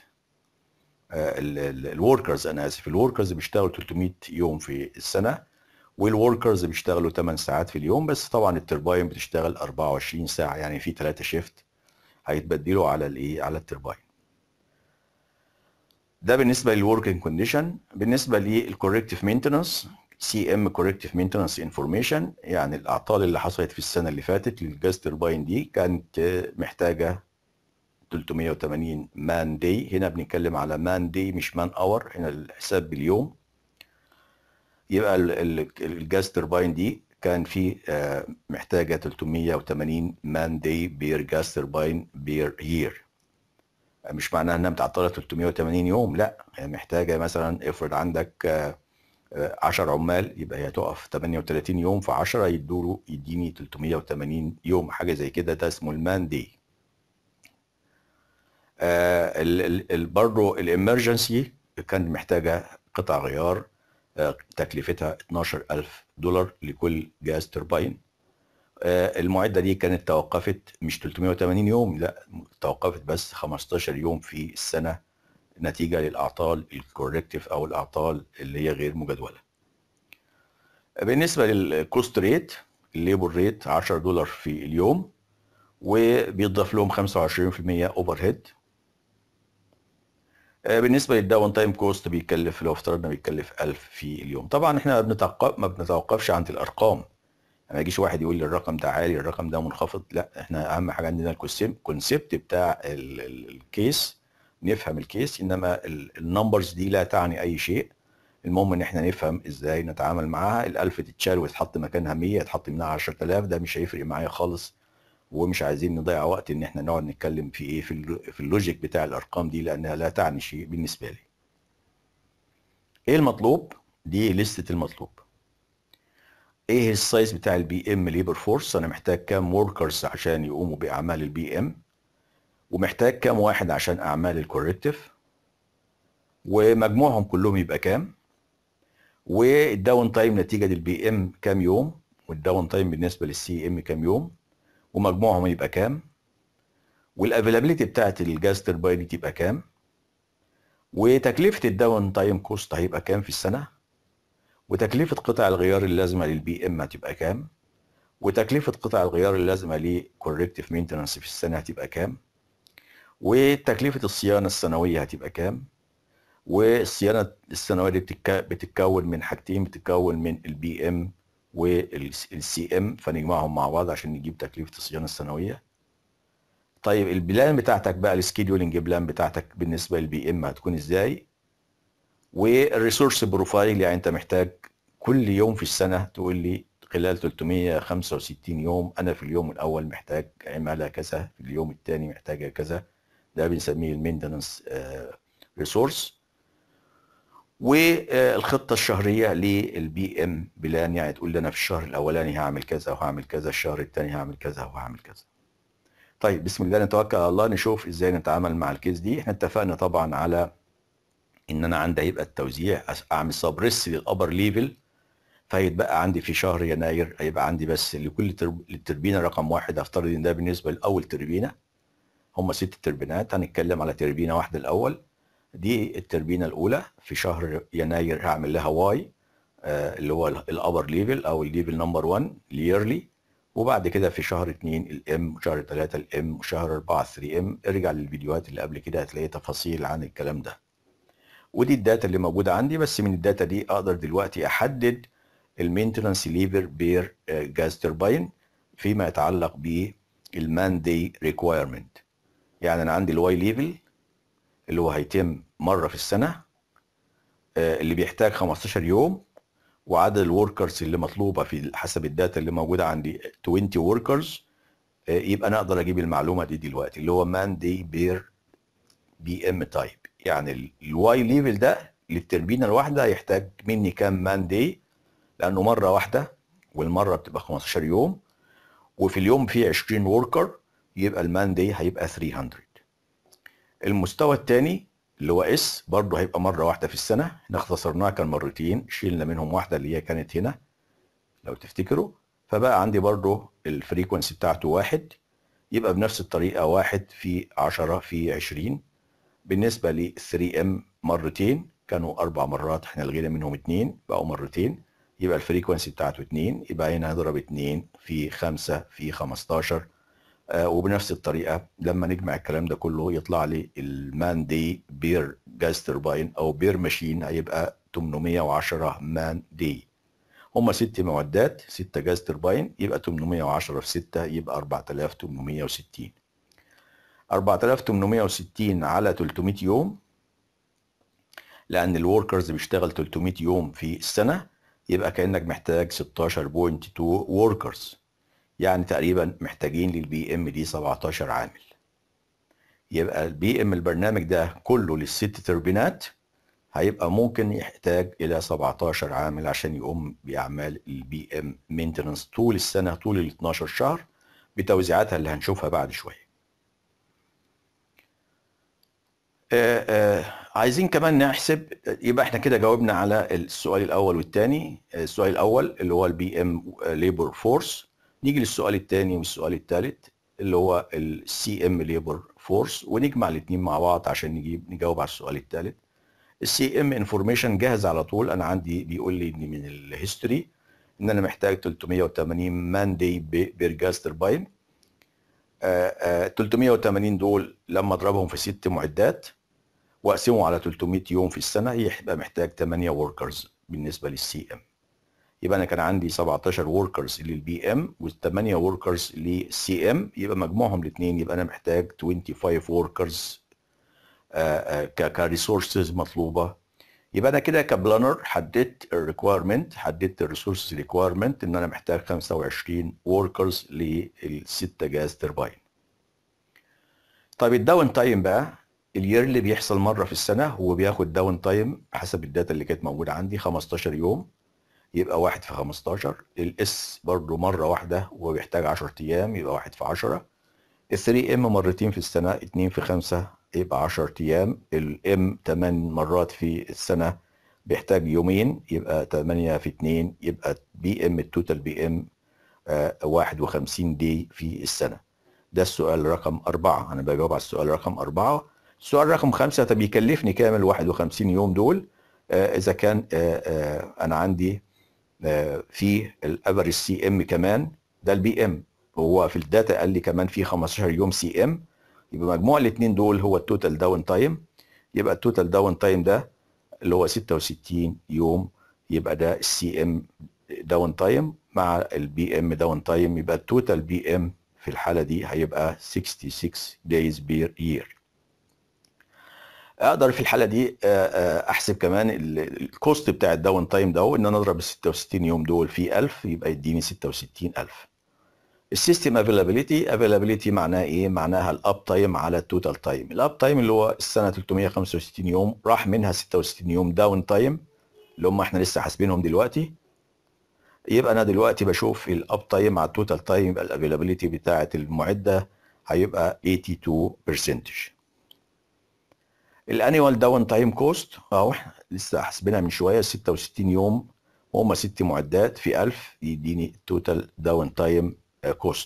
الوركرز انا اسف الوركرز بيشتغلوا 300 يوم في السنه والوركرز بيشتغلوا 8 ساعات في اليوم بس طبعا الترباين بتشتغل 24 ساعه يعني في 3 شيفت هيتبدلوا على الايه على الترباين ده بالنسبه للوركينج كونديشن بالنسبه للكوركتيف مينتنس سي ام كوركتيف مينتنس انفورميشن يعني الاعطال اللي حصلت في السنه اللي فاتت للجاز ترباين دي كانت آه، محتاجه 380 مان داي هنا بنتكلم على مان داي مش مان اور هنا الحساب باليوم يبقى ال- ال- الجاز ترباين دي كان في آه، محتاجه 380 مان داي بير جاز ترباين بير يير مش معناها انها متعطله 380 يوم لا هي محتاجه مثلا افرض عندك آه، آه، 10 عمال يبقى هي تقف 38 يوم في 10 يدوله يديني 380 يوم حاجه زي كده ده اسمه المان داي آه، ال- ال- ال- برضه الامرجنسي كانت محتاجه قطع غيار آه، تكلفتها 12000 دولار لكل جهاز ترباين آه، المعده دي كانت توقفت مش 380 يوم لا توقفت بس 15 يوم في السنه نتيجه للاعطال الكوركتيف او الاعطال اللي هي غير مجدوله. بالنسبه للكوست ريت الليبر ريت 10 دولار في اليوم وبيضاف لهم 25% اوفر هيد بالنسبه للداون تايم كوست بيكلف لو افترضنا بيكلف 1000 في اليوم طبعا احنا بنتوقف ما بنتوقفش عند الارقام ما يجيش واحد يقول لي الرقم ده عالي الرقم ده منخفض لا احنا اهم حاجه عندنا الكونسيبت بتاع ال- ال- الكيس نفهم الكيس انما النمبرز دي لا تعني اي شيء المهم ان احنا نفهم ازاي نتعامل معاها الالف تتشال وتتحط مكانها 100 يتحط منها 10000 ده مش هيفرق معايا خالص ومش عايزين نضيع وقت ان احنا نقعد نتكلم في ايه في ال- في اللوجيك بتاع الارقام دي لانها لا تعني شيء بالنسبه لي ايه المطلوب دي لستة المطلوب ايه السايز بتاع البي ام ليبر فورس انا محتاج كام وركرز عشان يقوموا باعمال البي ام ومحتاج كام واحد عشان اعمال الكوركتيف ومجموعهم كلهم يبقى كام والداون تايم نتيجه للبي ام كام يوم والداون تايم بالنسبه للسي ام كام يوم ومجموعهم يبقى كام والافيلابيلتي بتاعت الجاز ترباين تبقى كام وتكلفه الداون تايم كوست هيبقى كام في السنه وتكلفه قطع الغيار اللازمه للبي ام هتبقى كام وتكلفه قطع الغيار اللازمه لكوركتيف مينتنس في السنه هتبقى كام وتكلفه الصيانه السنويه هتبقى كام والصيانه السنويه دي بتتك- بتتكون من حاجتين بتتكون من البي ام والسي ام فنجمعهم مع بعض عشان نجيب تكلفه الصيانه السنويه طيب البلان بتاعتك بقى السكيدولينج بلان بتاعتك بالنسبه للبي ام هتكون ازاي والريسورس بروفايل يعني انت محتاج كل يوم في السنه تقول لي خلال 365 يوم انا في اليوم الاول محتاج عماله كذا في اليوم الثاني محتاجه كذا ده بنسميه المينتنس ريسورس والخطه الشهريه للبي ام بلان يعني تقول لي انا في الشهر الاولاني هعمل كذا وهعمل كذا الشهر الثاني هعمل كذا وهعمل كذا طيب بسم الله نتوكل على الله نشوف ازاي نتعامل مع الكيس دي احنا اتفقنا طبعا على ان انا عندي هيبقى التوزيع أس- اعمل سبريس للابر ليفل فهيتبقى عندي في شهر يناير هيبقى عندي بس لكل ترب... للتربينه رقم واحد افترض ان ده بالنسبه لاول تربينه هم ست تربينات هنتكلم على تربينه واحده الاول دي التربينه الاولى في شهر يناير هعمل لها واي آه اللي هو الابر ليفل او الليفل نمبر 1 اليرلي وبعد كده في شهر 2 الام وشهر 3 الام وشهر 4 3 ام ارجع للفيديوهات اللي قبل كده هتلاقي تفاصيل عن الكلام ده ودي الداتا اللي موجوده عندي بس من الداتا دي اقدر دلوقتي احدد المينتنس ليفر بير جاز تربين فيما يتعلق بالمان دي ريكوايرمنت يعني انا عندي الواي ليفل اللي هو هيتم مره في السنه آه، اللي بيحتاج 15 يوم وعدد الوركرز اللي مطلوبه في حسب الداتا اللي موجوده عندي 20 وركرز يبقى انا اقدر اجيب المعلومه دي دلوقتي اللي هو مان دي بير بي ام تايب يعني الواي ليفل ده للتربينه الواحده هيحتاج مني كام مان دي لانه مره واحده والمره بتبقى 15 يوم وفي اليوم فيه 20 وركر يبقى المان دي هيبقى 300 المستوى الثاني اللي هو اس برضه هيبقى مره واحده في السنه احنا اختصرناها كان مرتين شيلنا منهم واحده اللي هي كانت هنا لو تفتكروا فبقى عندي برضه الفريكونسي بتاعته واحد يبقى بنفس الطريقه واحد في 10 في 20 بالنسبه ل 3 ام مرتين كانوا اربع مرات احنا لغينا منهم اتنين بقوا مرتين يبقى الفريكونسي بتاعته اتنين يبقى هنا هضرب اتنين في خمسة في 15 آه وبنفس الطريقة لما نجمع الكلام ده كله يطلع لي المان دي بير جاز تربين او بير ماشين هيبقى 810 مان دي هما ست معدات ستة جاز تربين يبقى 810 في 6 يبقى 4860 4860 على 300 يوم لان الوركرز بيشتغل 300 يوم في السنه يبقى كانك محتاج 16.2 وركرز يعني تقريبا محتاجين للبي ام دي 17 عامل يبقى البي ام البرنامج ده كله للست تربينات هيبقى ممكن يحتاج الى 17 عامل عشان يقوم باعمال البي ام مينتنس طول السنه طول ال 12 شهر بتوزيعاتها اللي هنشوفها بعد شويه آه، آه، عايزين كمان نحسب يبقى احنا كده جاوبنا على السؤال الاول والثاني السؤال الاول اللي هو البي ام ليبر فورس نيجي للسؤال الثاني والسؤال الثالث اللي هو السي ام ليبر فورس ونجمع الاثنين مع بعض عشان نجيب نجاوب على السؤال الثالث السي ام انفورميشن جاهز على طول انا عندي بيقول لي ان من الهيستوري ان انا محتاج 380 مان دي بير جاز تربين 380 دول لما اضربهم في ست معدات واقسمه على 300 يوم في السنه يبقى محتاج 8 وركرز بالنسبه للسي ام يبقى انا كان عندي 17 وركرز للبي ام و8 وركرز للسي ام يبقى مجموعهم الاثنين يبقى انا محتاج 25 وركرز كريسورسز مطلوبه يبقى انا كده كبلانر حددت الريكويرمنت حددت الريسورسز ريكويرمنت ان انا محتاج 25 وركرز للستة جاز تربين طيب الداون تايم بقى الير اللي بيحصل مره في السنه هو بياخد داون تايم حسب الداتا اللي كانت موجوده عندي 15 يوم يبقى واحد في 15 الاس برضو مره واحده وهو بيحتاج 10 ايام يبقى واحد في 10 ال 3 ام مرتين في السنه 2 في 5 يبقى 10 ايام الام 8 مرات في السنه بيحتاج يومين يبقى 8 في 2 يبقى بي ام التوتال بي ام 51 دي في السنه ده السؤال رقم أربعة أنا بجاوب على السؤال رقم أربعة السؤال رقم خمسة طب يكلفني كام ال 51 يوم دول آه إذا كان آه آه أنا عندي آه في الافريج سي ام كمان ده البي ام هو في الداتا قال لي كمان في 15 يوم سي ام يبقى مجموع الاثنين دول هو التوتال داون تايم يبقى التوتال داون تايم ده اللي هو 66 يوم يبقى ده السي ام داون تايم مع البي ام داون تايم يبقى التوتال بي ام في الحاله دي هيبقى 66 days per year اقدر في الحاله دي احسب كمان الكوست بتاع الداون تايم ده ان انا اضرب ال 66 يوم دول في 1000 يبقى يديني 66000 السيستم افيلابيليتي افيلابيليتي معناها ايه معناها الاب تايم على التوتال تايم الاب تايم اللي هو السنه 365 يوم راح منها 66 يوم داون تايم اللي هم احنا لسه حاسبينهم دلوقتي يبقى انا دلوقتي بشوف الاب تايم على التوتال تايم يبقى الافيلابيليتي بتاعه المعده هيبقى 82% الانيوال داون تايم كوست اهو احنا لسه حاسبينها من شويه 66 يوم وهم ست معدات في 1000 يديني التوتال داون تايم كوست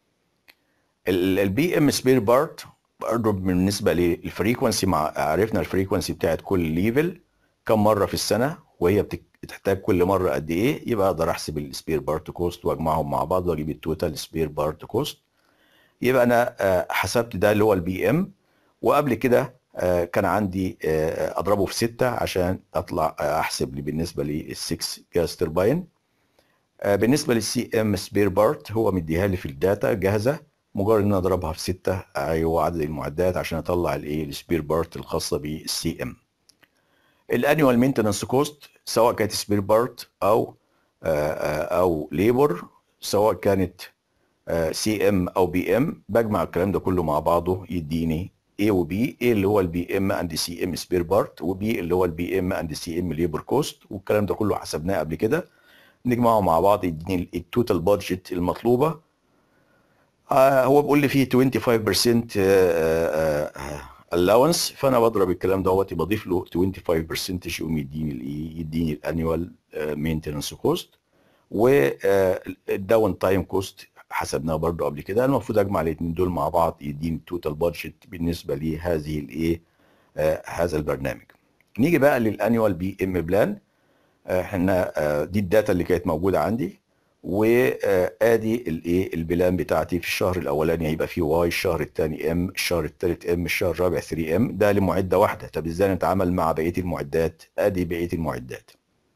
البي ام سبير بارت برضه بالنسبه للفريكونسي مع عرفنا الفريكونسي بتاعت كل ليفل كم مره في السنه وهي بتحتاج كل مره قد ايه يبقى اقدر احسب السبير بارت كوست واجمعهم مع بعض واجيب التوتال سبير بارت كوست يبقى انا حسبت ده اللي هو البي ام وقبل كده كان عندي اضربه في 6 عشان اطلع احسب لي بالنسبه لل6 جاز ترباين بالنسبه للسي ام سبير بارت هو مديها لي في الداتا جاهزه مجرد ان انا اضربها في 6 ايوه عدد المعدات عشان اطلع الايه السبير بارت الخاصه بالسي ام الانيوال مينتنس كوست سواء كانت سبير بارت او او ليبر سواء كانت سي ام او بي ام بجمع الكلام ده كله مع بعضه يديني A و B A اللي هو البي ام اند سي ام سبير بارت وبي اللي هو البي ام اند سي ام ليبر كوست والكلام ده كله حسبناه قبل كده نجمعه مع بعض يديني التوتال بادجت المطلوبه آه هو بيقول لي فيه 25% allowance فانا بضرب الكلام دوت بضيف له 25% يقوم يديني الايه يديني الانيوال مينتنس كوست والداون تايم كوست حسبناه برضو قبل كده المفروض اجمع الاثنين دول مع بعض يديني التوتال بادجت بالنسبه لهذه الايه آه هذا البرنامج نيجي بقى للانيوال بي ام بلان احنا آه دي الداتا اللي كانت موجوده عندي وادي الايه البلان بتاعتي في الشهر الاولاني هيبقى فيه واي الشهر الثاني ام الشهر الثالث ام الشهر الرابع 3 ام ده لمعده واحده طب ازاي نتعامل مع بقيه المعدات ادي بقيه المعدات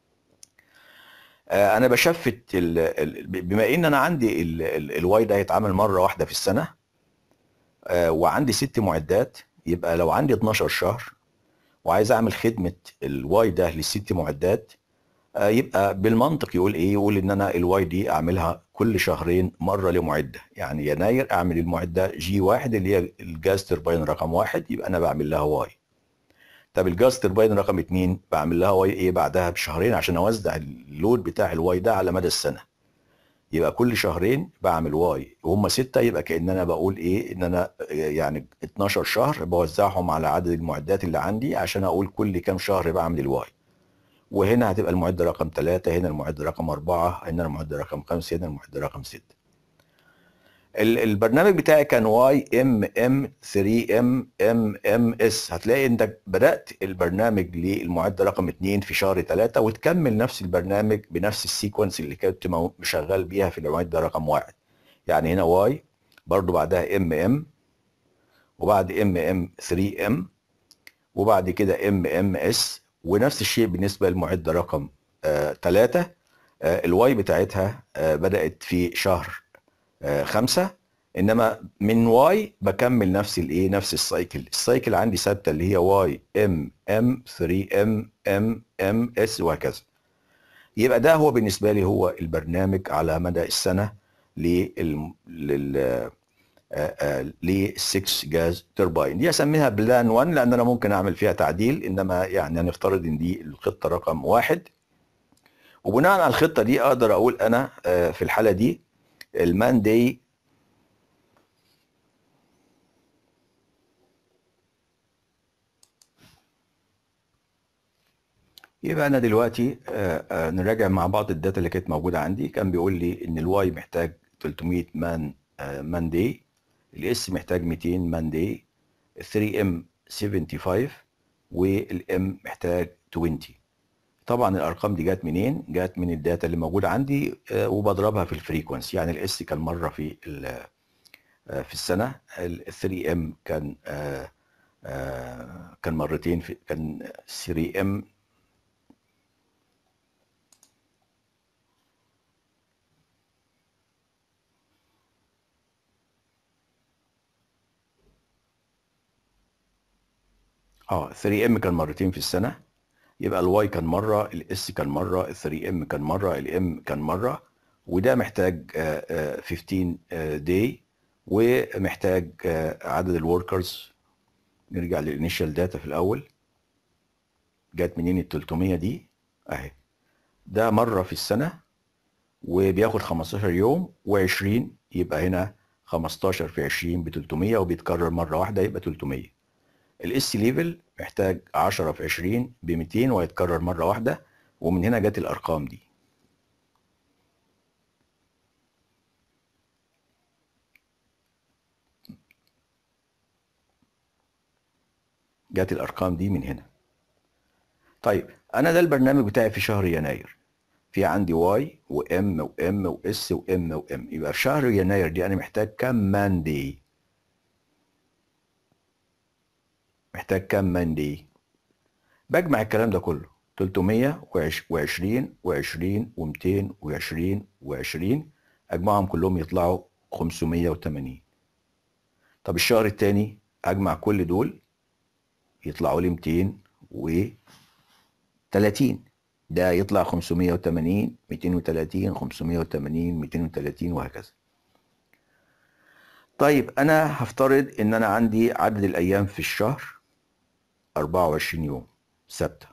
انا بشفت بما ان انا عندي الواي ده هيتعمل مره واحده في السنه وعندي ست معدات يبقى لو عندي 12 شهر وعايز اعمل خدمه الواي ده للست معدات يبقى بالمنطق يقول ايه يقول ان انا الواي دي اعملها كل شهرين مره لمعده يعني يناير اعمل المعده جي واحد اللي هي الجاز تربين رقم واحد يبقى انا بعمل لها واي طب الجاز تربين رقم اتنين بعمل لها واي ايه بعدها بشهرين عشان اوزع اللود بتاع الواي ده على مدى السنه يبقى كل شهرين بعمل واي وهم ستة يبقى كأن انا بقول ايه ان انا يعني 12 شهر بوزعهم على عدد المعدات اللي عندي عشان اقول كل كام شهر بعمل الواي وهنا هتبقى المعدة رقم ثلاثة هنا المعدة رقم أربعة هنا المعدة رقم خمسة هنا المعدة رقم ستة البرنامج بتاعي كان واي ام ام 3 ام ام ام اس هتلاقي انت بدات البرنامج للمعده رقم 2 في شهر 3 وتكمل نفس البرنامج بنفس السيكونس اللي كنت شغال بيها في المعده رقم 1 يعني هنا واي برضو بعدها ام ام وبعد ام ام 3 ام وبعد كده ام ام اس ونفس الشيء بالنسبه للمعده رقم 3 آه آه الواي بتاعتها آه بدات في شهر خمسة انما من واي بكمل نفس الايه نفس السايكل السايكل عندي ثابته اللي هي واي ام ام 3 ام ام ام اس وهكذا يبقى ده هو بالنسبه لي هو البرنامج على مدى السنه لل لل ل 6 جاز ترباين دي اسميها بلان 1 لان انا ممكن اعمل فيها تعديل انما يعني هنفترض ان دي الخطه رقم واحد وبناء على الخطه دي اقدر اقول انا في الحاله دي المان داي يبقى انا دلوقتي آآ آآ نراجع مع بعض الداتا اللي كانت موجوده عندي كان بيقول لي ان الواي محتاج 300 مان مان داي الاس محتاج 200 مان داي 3 ام 75 والام محتاج 20 طبعا الارقام دي جت منين جت من الداتا اللي موجوده عندي آه وبضربها في الفريكونسي يعني الاس كان مره في آه في السنه ال 3 ام كان آه كان مرتين في كان 3 ام اه 3 ام كان مرتين في السنه يبقى الواي كان مره الاس كان مره ال 3 ام كان مره الام كان مره وده محتاج 15 داي ومحتاج عدد الوركرز نرجع للانيشال داتا في الاول جت منين ال 300 دي اهي ده مره في السنه وبياخد 15 يوم و20 يبقى هنا 15 في 20 ب 300 وبيتكرر مره واحده يبقى 300 الاس ليفل محتاج 10 في 20 ب 200 ويتكرر مره واحده ومن هنا جت الارقام دي جت الارقام دي من هنا طيب انا ده البرنامج بتاعي في شهر يناير في عندي واي وام وام واس وام وام يبقى في شهر يناير دي انا محتاج كام ماندي محتاج كام ماندي بجمع الكلام ده كله 320 و20 و220 و20 اجمعهم كلهم يطلعوا 580 طب الشهر الثاني اجمع كل دول يطلعوا لي 230 ده يطلع 580 230 580 230 وهكذا طيب انا هفترض ان انا عندي عدد الايام في الشهر 24 يوم ثابته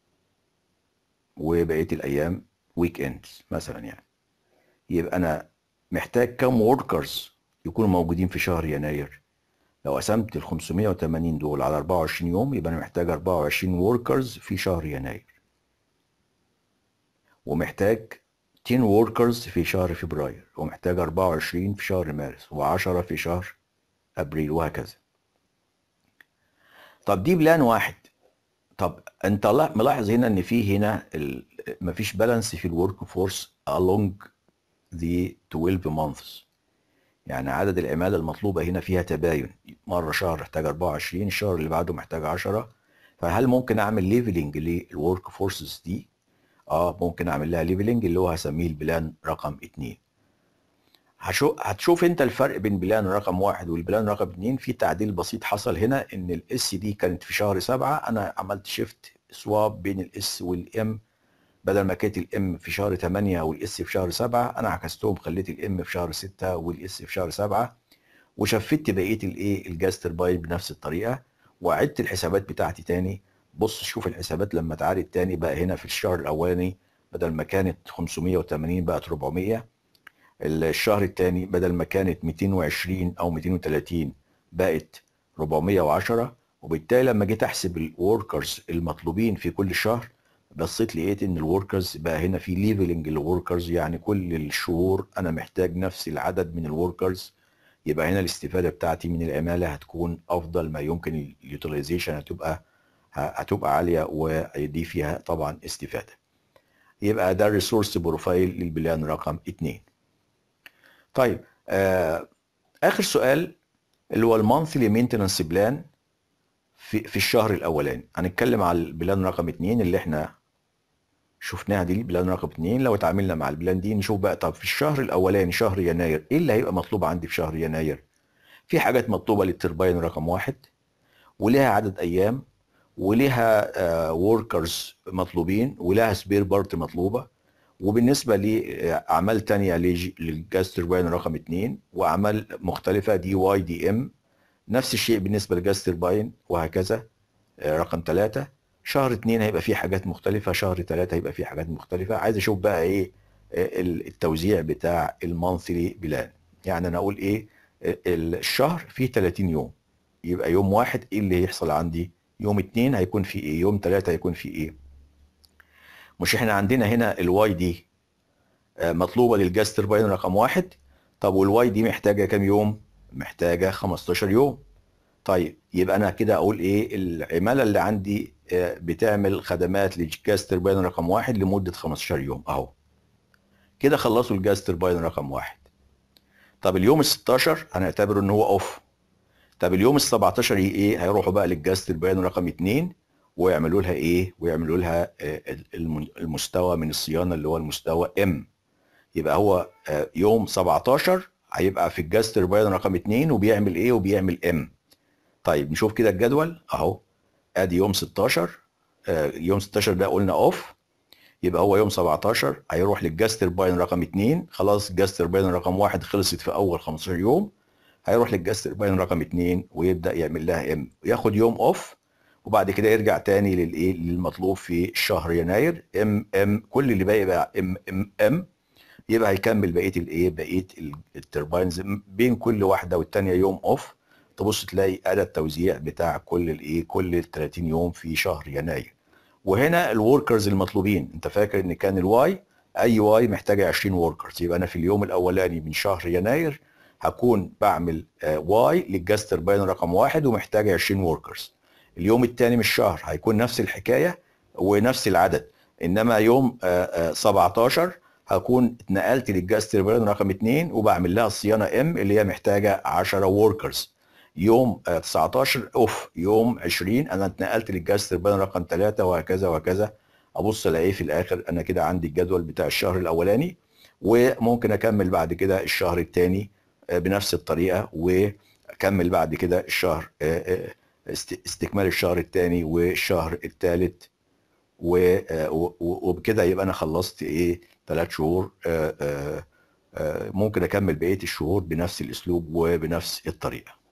وبقيه الايام ويك اندز مثلا يعني يبقى انا محتاج كم وركرز يكونوا موجودين في شهر يناير لو قسمت ال 580 دول على 24 يوم يبقى انا محتاج 24 وركرز في شهر يناير ومحتاج 10 وركرز في شهر فبراير ومحتاج 24 في شهر مارس و10 في شهر ابريل وهكذا طب دي بلان واحد طب انت ملاحظ هنا ان في هنا مفيش بالانس في الورك فورس along the 12 months يعني عدد العمالة المطلوبة هنا فيها تباين مرة شهر محتاج 24 الشهر اللي بعده محتاج 10 فهل ممكن اعمل ليفلنج للورك فورسز دي اه ممكن اعمل لها ليفلنج اللي هو هسميه البلان رقم 2 هشوف هتشوف انت الفرق بين بلان رقم واحد والبلان رقم اتنين في تعديل بسيط حصل هنا ان الاس دي كانت في شهر سبعة انا عملت شيفت سواب بين الاس والام بدل ما كانت الام في شهر 8 والاس في شهر 7 انا عكستهم خليت الام في شهر 6 والاس في شهر 7 وشفت بقيه الايه الجاز ترباين بنفس الطريقه وعدت الحسابات بتاعتي تاني بص شوف الحسابات لما تعاد تاني بقى هنا في الشهر الاولاني بدل ما كانت 580 بقت 400 الشهر الثاني بدل ما كانت 220 او 230 بقت 410 وبالتالي لما جيت احسب الوركرز المطلوبين في كل شهر بصيت لقيت ان الوركرز بقى هنا في ليفلنج للوركرز يعني كل الشهور انا محتاج نفس العدد من الوركرز يبقى هنا الاستفاده بتاعتي من العماله هتكون افضل ما يمكن اليوتيلايزيشن هتبقى هتبقى عاليه ودي فيها طبعا استفاده يبقى ده الريسورس بروفايل للبلان رقم 2 طيب آه اخر سؤال اللي هو المانثلي مينتنس بلان في في الشهر الاولاني هنتكلم على البلان رقم 2 اللي احنا شفناها دي البلان رقم 2 لو اتعاملنا مع البلان دي نشوف بقى طب في الشهر الاولاني شهر يناير ايه اللي هيبقى مطلوب عندي في شهر يناير في حاجات مطلوبه للترباين رقم واحد ولها عدد ايام ولها وركرز مطلوبين ولها سبير بارت مطلوبه وبالنسبه لاعمال تانية للجاز ترباين رقم 2 واعمال مختلفه دي واي دي ام نفس الشيء بالنسبه للجاز ترباين وهكذا رقم 3 شهر 2 هيبقى فيه حاجات مختلفه شهر 3 هيبقى فيه حاجات مختلفه عايز اشوف بقى ايه التوزيع بتاع المانثلي بلان يعني انا اقول ايه الشهر فيه 30 يوم يبقى يوم واحد ايه اللي هيحصل عندي يوم اتنين هيكون في ايه يوم تلاتة هيكون في ايه مش احنا عندنا هنا الواي دي مطلوبة للجاز ترباين رقم واحد طب والواي دي محتاجة كام يوم محتاجة 15 يوم طيب يبقى انا كده اقول ايه العمالة اللي عندي بتعمل خدمات للجاز ترباين رقم واحد لمدة 15 يوم اهو كده خلصوا الجاز ترباين رقم واحد طب اليوم ال 16 هنعتبره ان هو اوف طب اليوم ال 17 ايه هيروحوا بقى للجاز ترباين رقم 2 ويعملوا لها ايه ويعملوا لها المستوى من الصيانه اللي هو المستوى ام يبقى هو يوم 17 هيبقى في الجاز ترباين رقم 2 وبيعمل ايه وبيعمل ام طيب نشوف كده الجدول اهو ادي يوم 16 يوم 16 ده قلنا اوف يبقى هو يوم 17 هيروح للجاز ترباين رقم 2 خلاص الجاز ترباين رقم 1 خلصت في اول 15 يوم هيروح للجاز ترباين رقم 2 ويبدا يعمل لها ام وياخد يوم اوف وبعد كده يرجع تاني للايه للمطلوب في شهر يناير ام ام كل اللي باقي بقى ام ام ام يبقى هيكمل بقيه الايه بقيه الترباينز بين كل واحده والتانيه يوم اوف تبص تلاقي ادى التوزيع بتاع كل الايه كل ال 30 يوم في شهر يناير وهنا الوركرز المطلوبين انت فاكر ان كان الواي اي واي محتاجه 20 وركرز يبقى انا في اليوم الاولاني من شهر يناير هكون بعمل واي للجاز تربين رقم واحد ومحتاجه 20 وركرز اليوم الثاني من الشهر هيكون نفس الحكايه ونفس العدد انما يوم آه، آه، 17 هكون اتنقلت للجاز تربين رقم 2 وبعمل لها الصيانه ام اللي هي محتاجه 10 وركرز يوم آه، 19 اوف يوم 20 انا اتنقلت للجاز تربين رقم 3 وهكذا وهكذا ابص الاقيه في الاخر انا كده عندي الجدول بتاع الشهر الاولاني وممكن اكمل بعد كده الشهر الثاني بنفس الطريقه واكمل بعد كده الشهر آه، آه، است- استكمال الشهر الثاني والشهر الثالث وبكده يبقى انا خلصت ايه ثلاث شهور آه، آه، آه، ممكن اكمل بقيه الشهور بنفس الاسلوب وبنفس الطريقه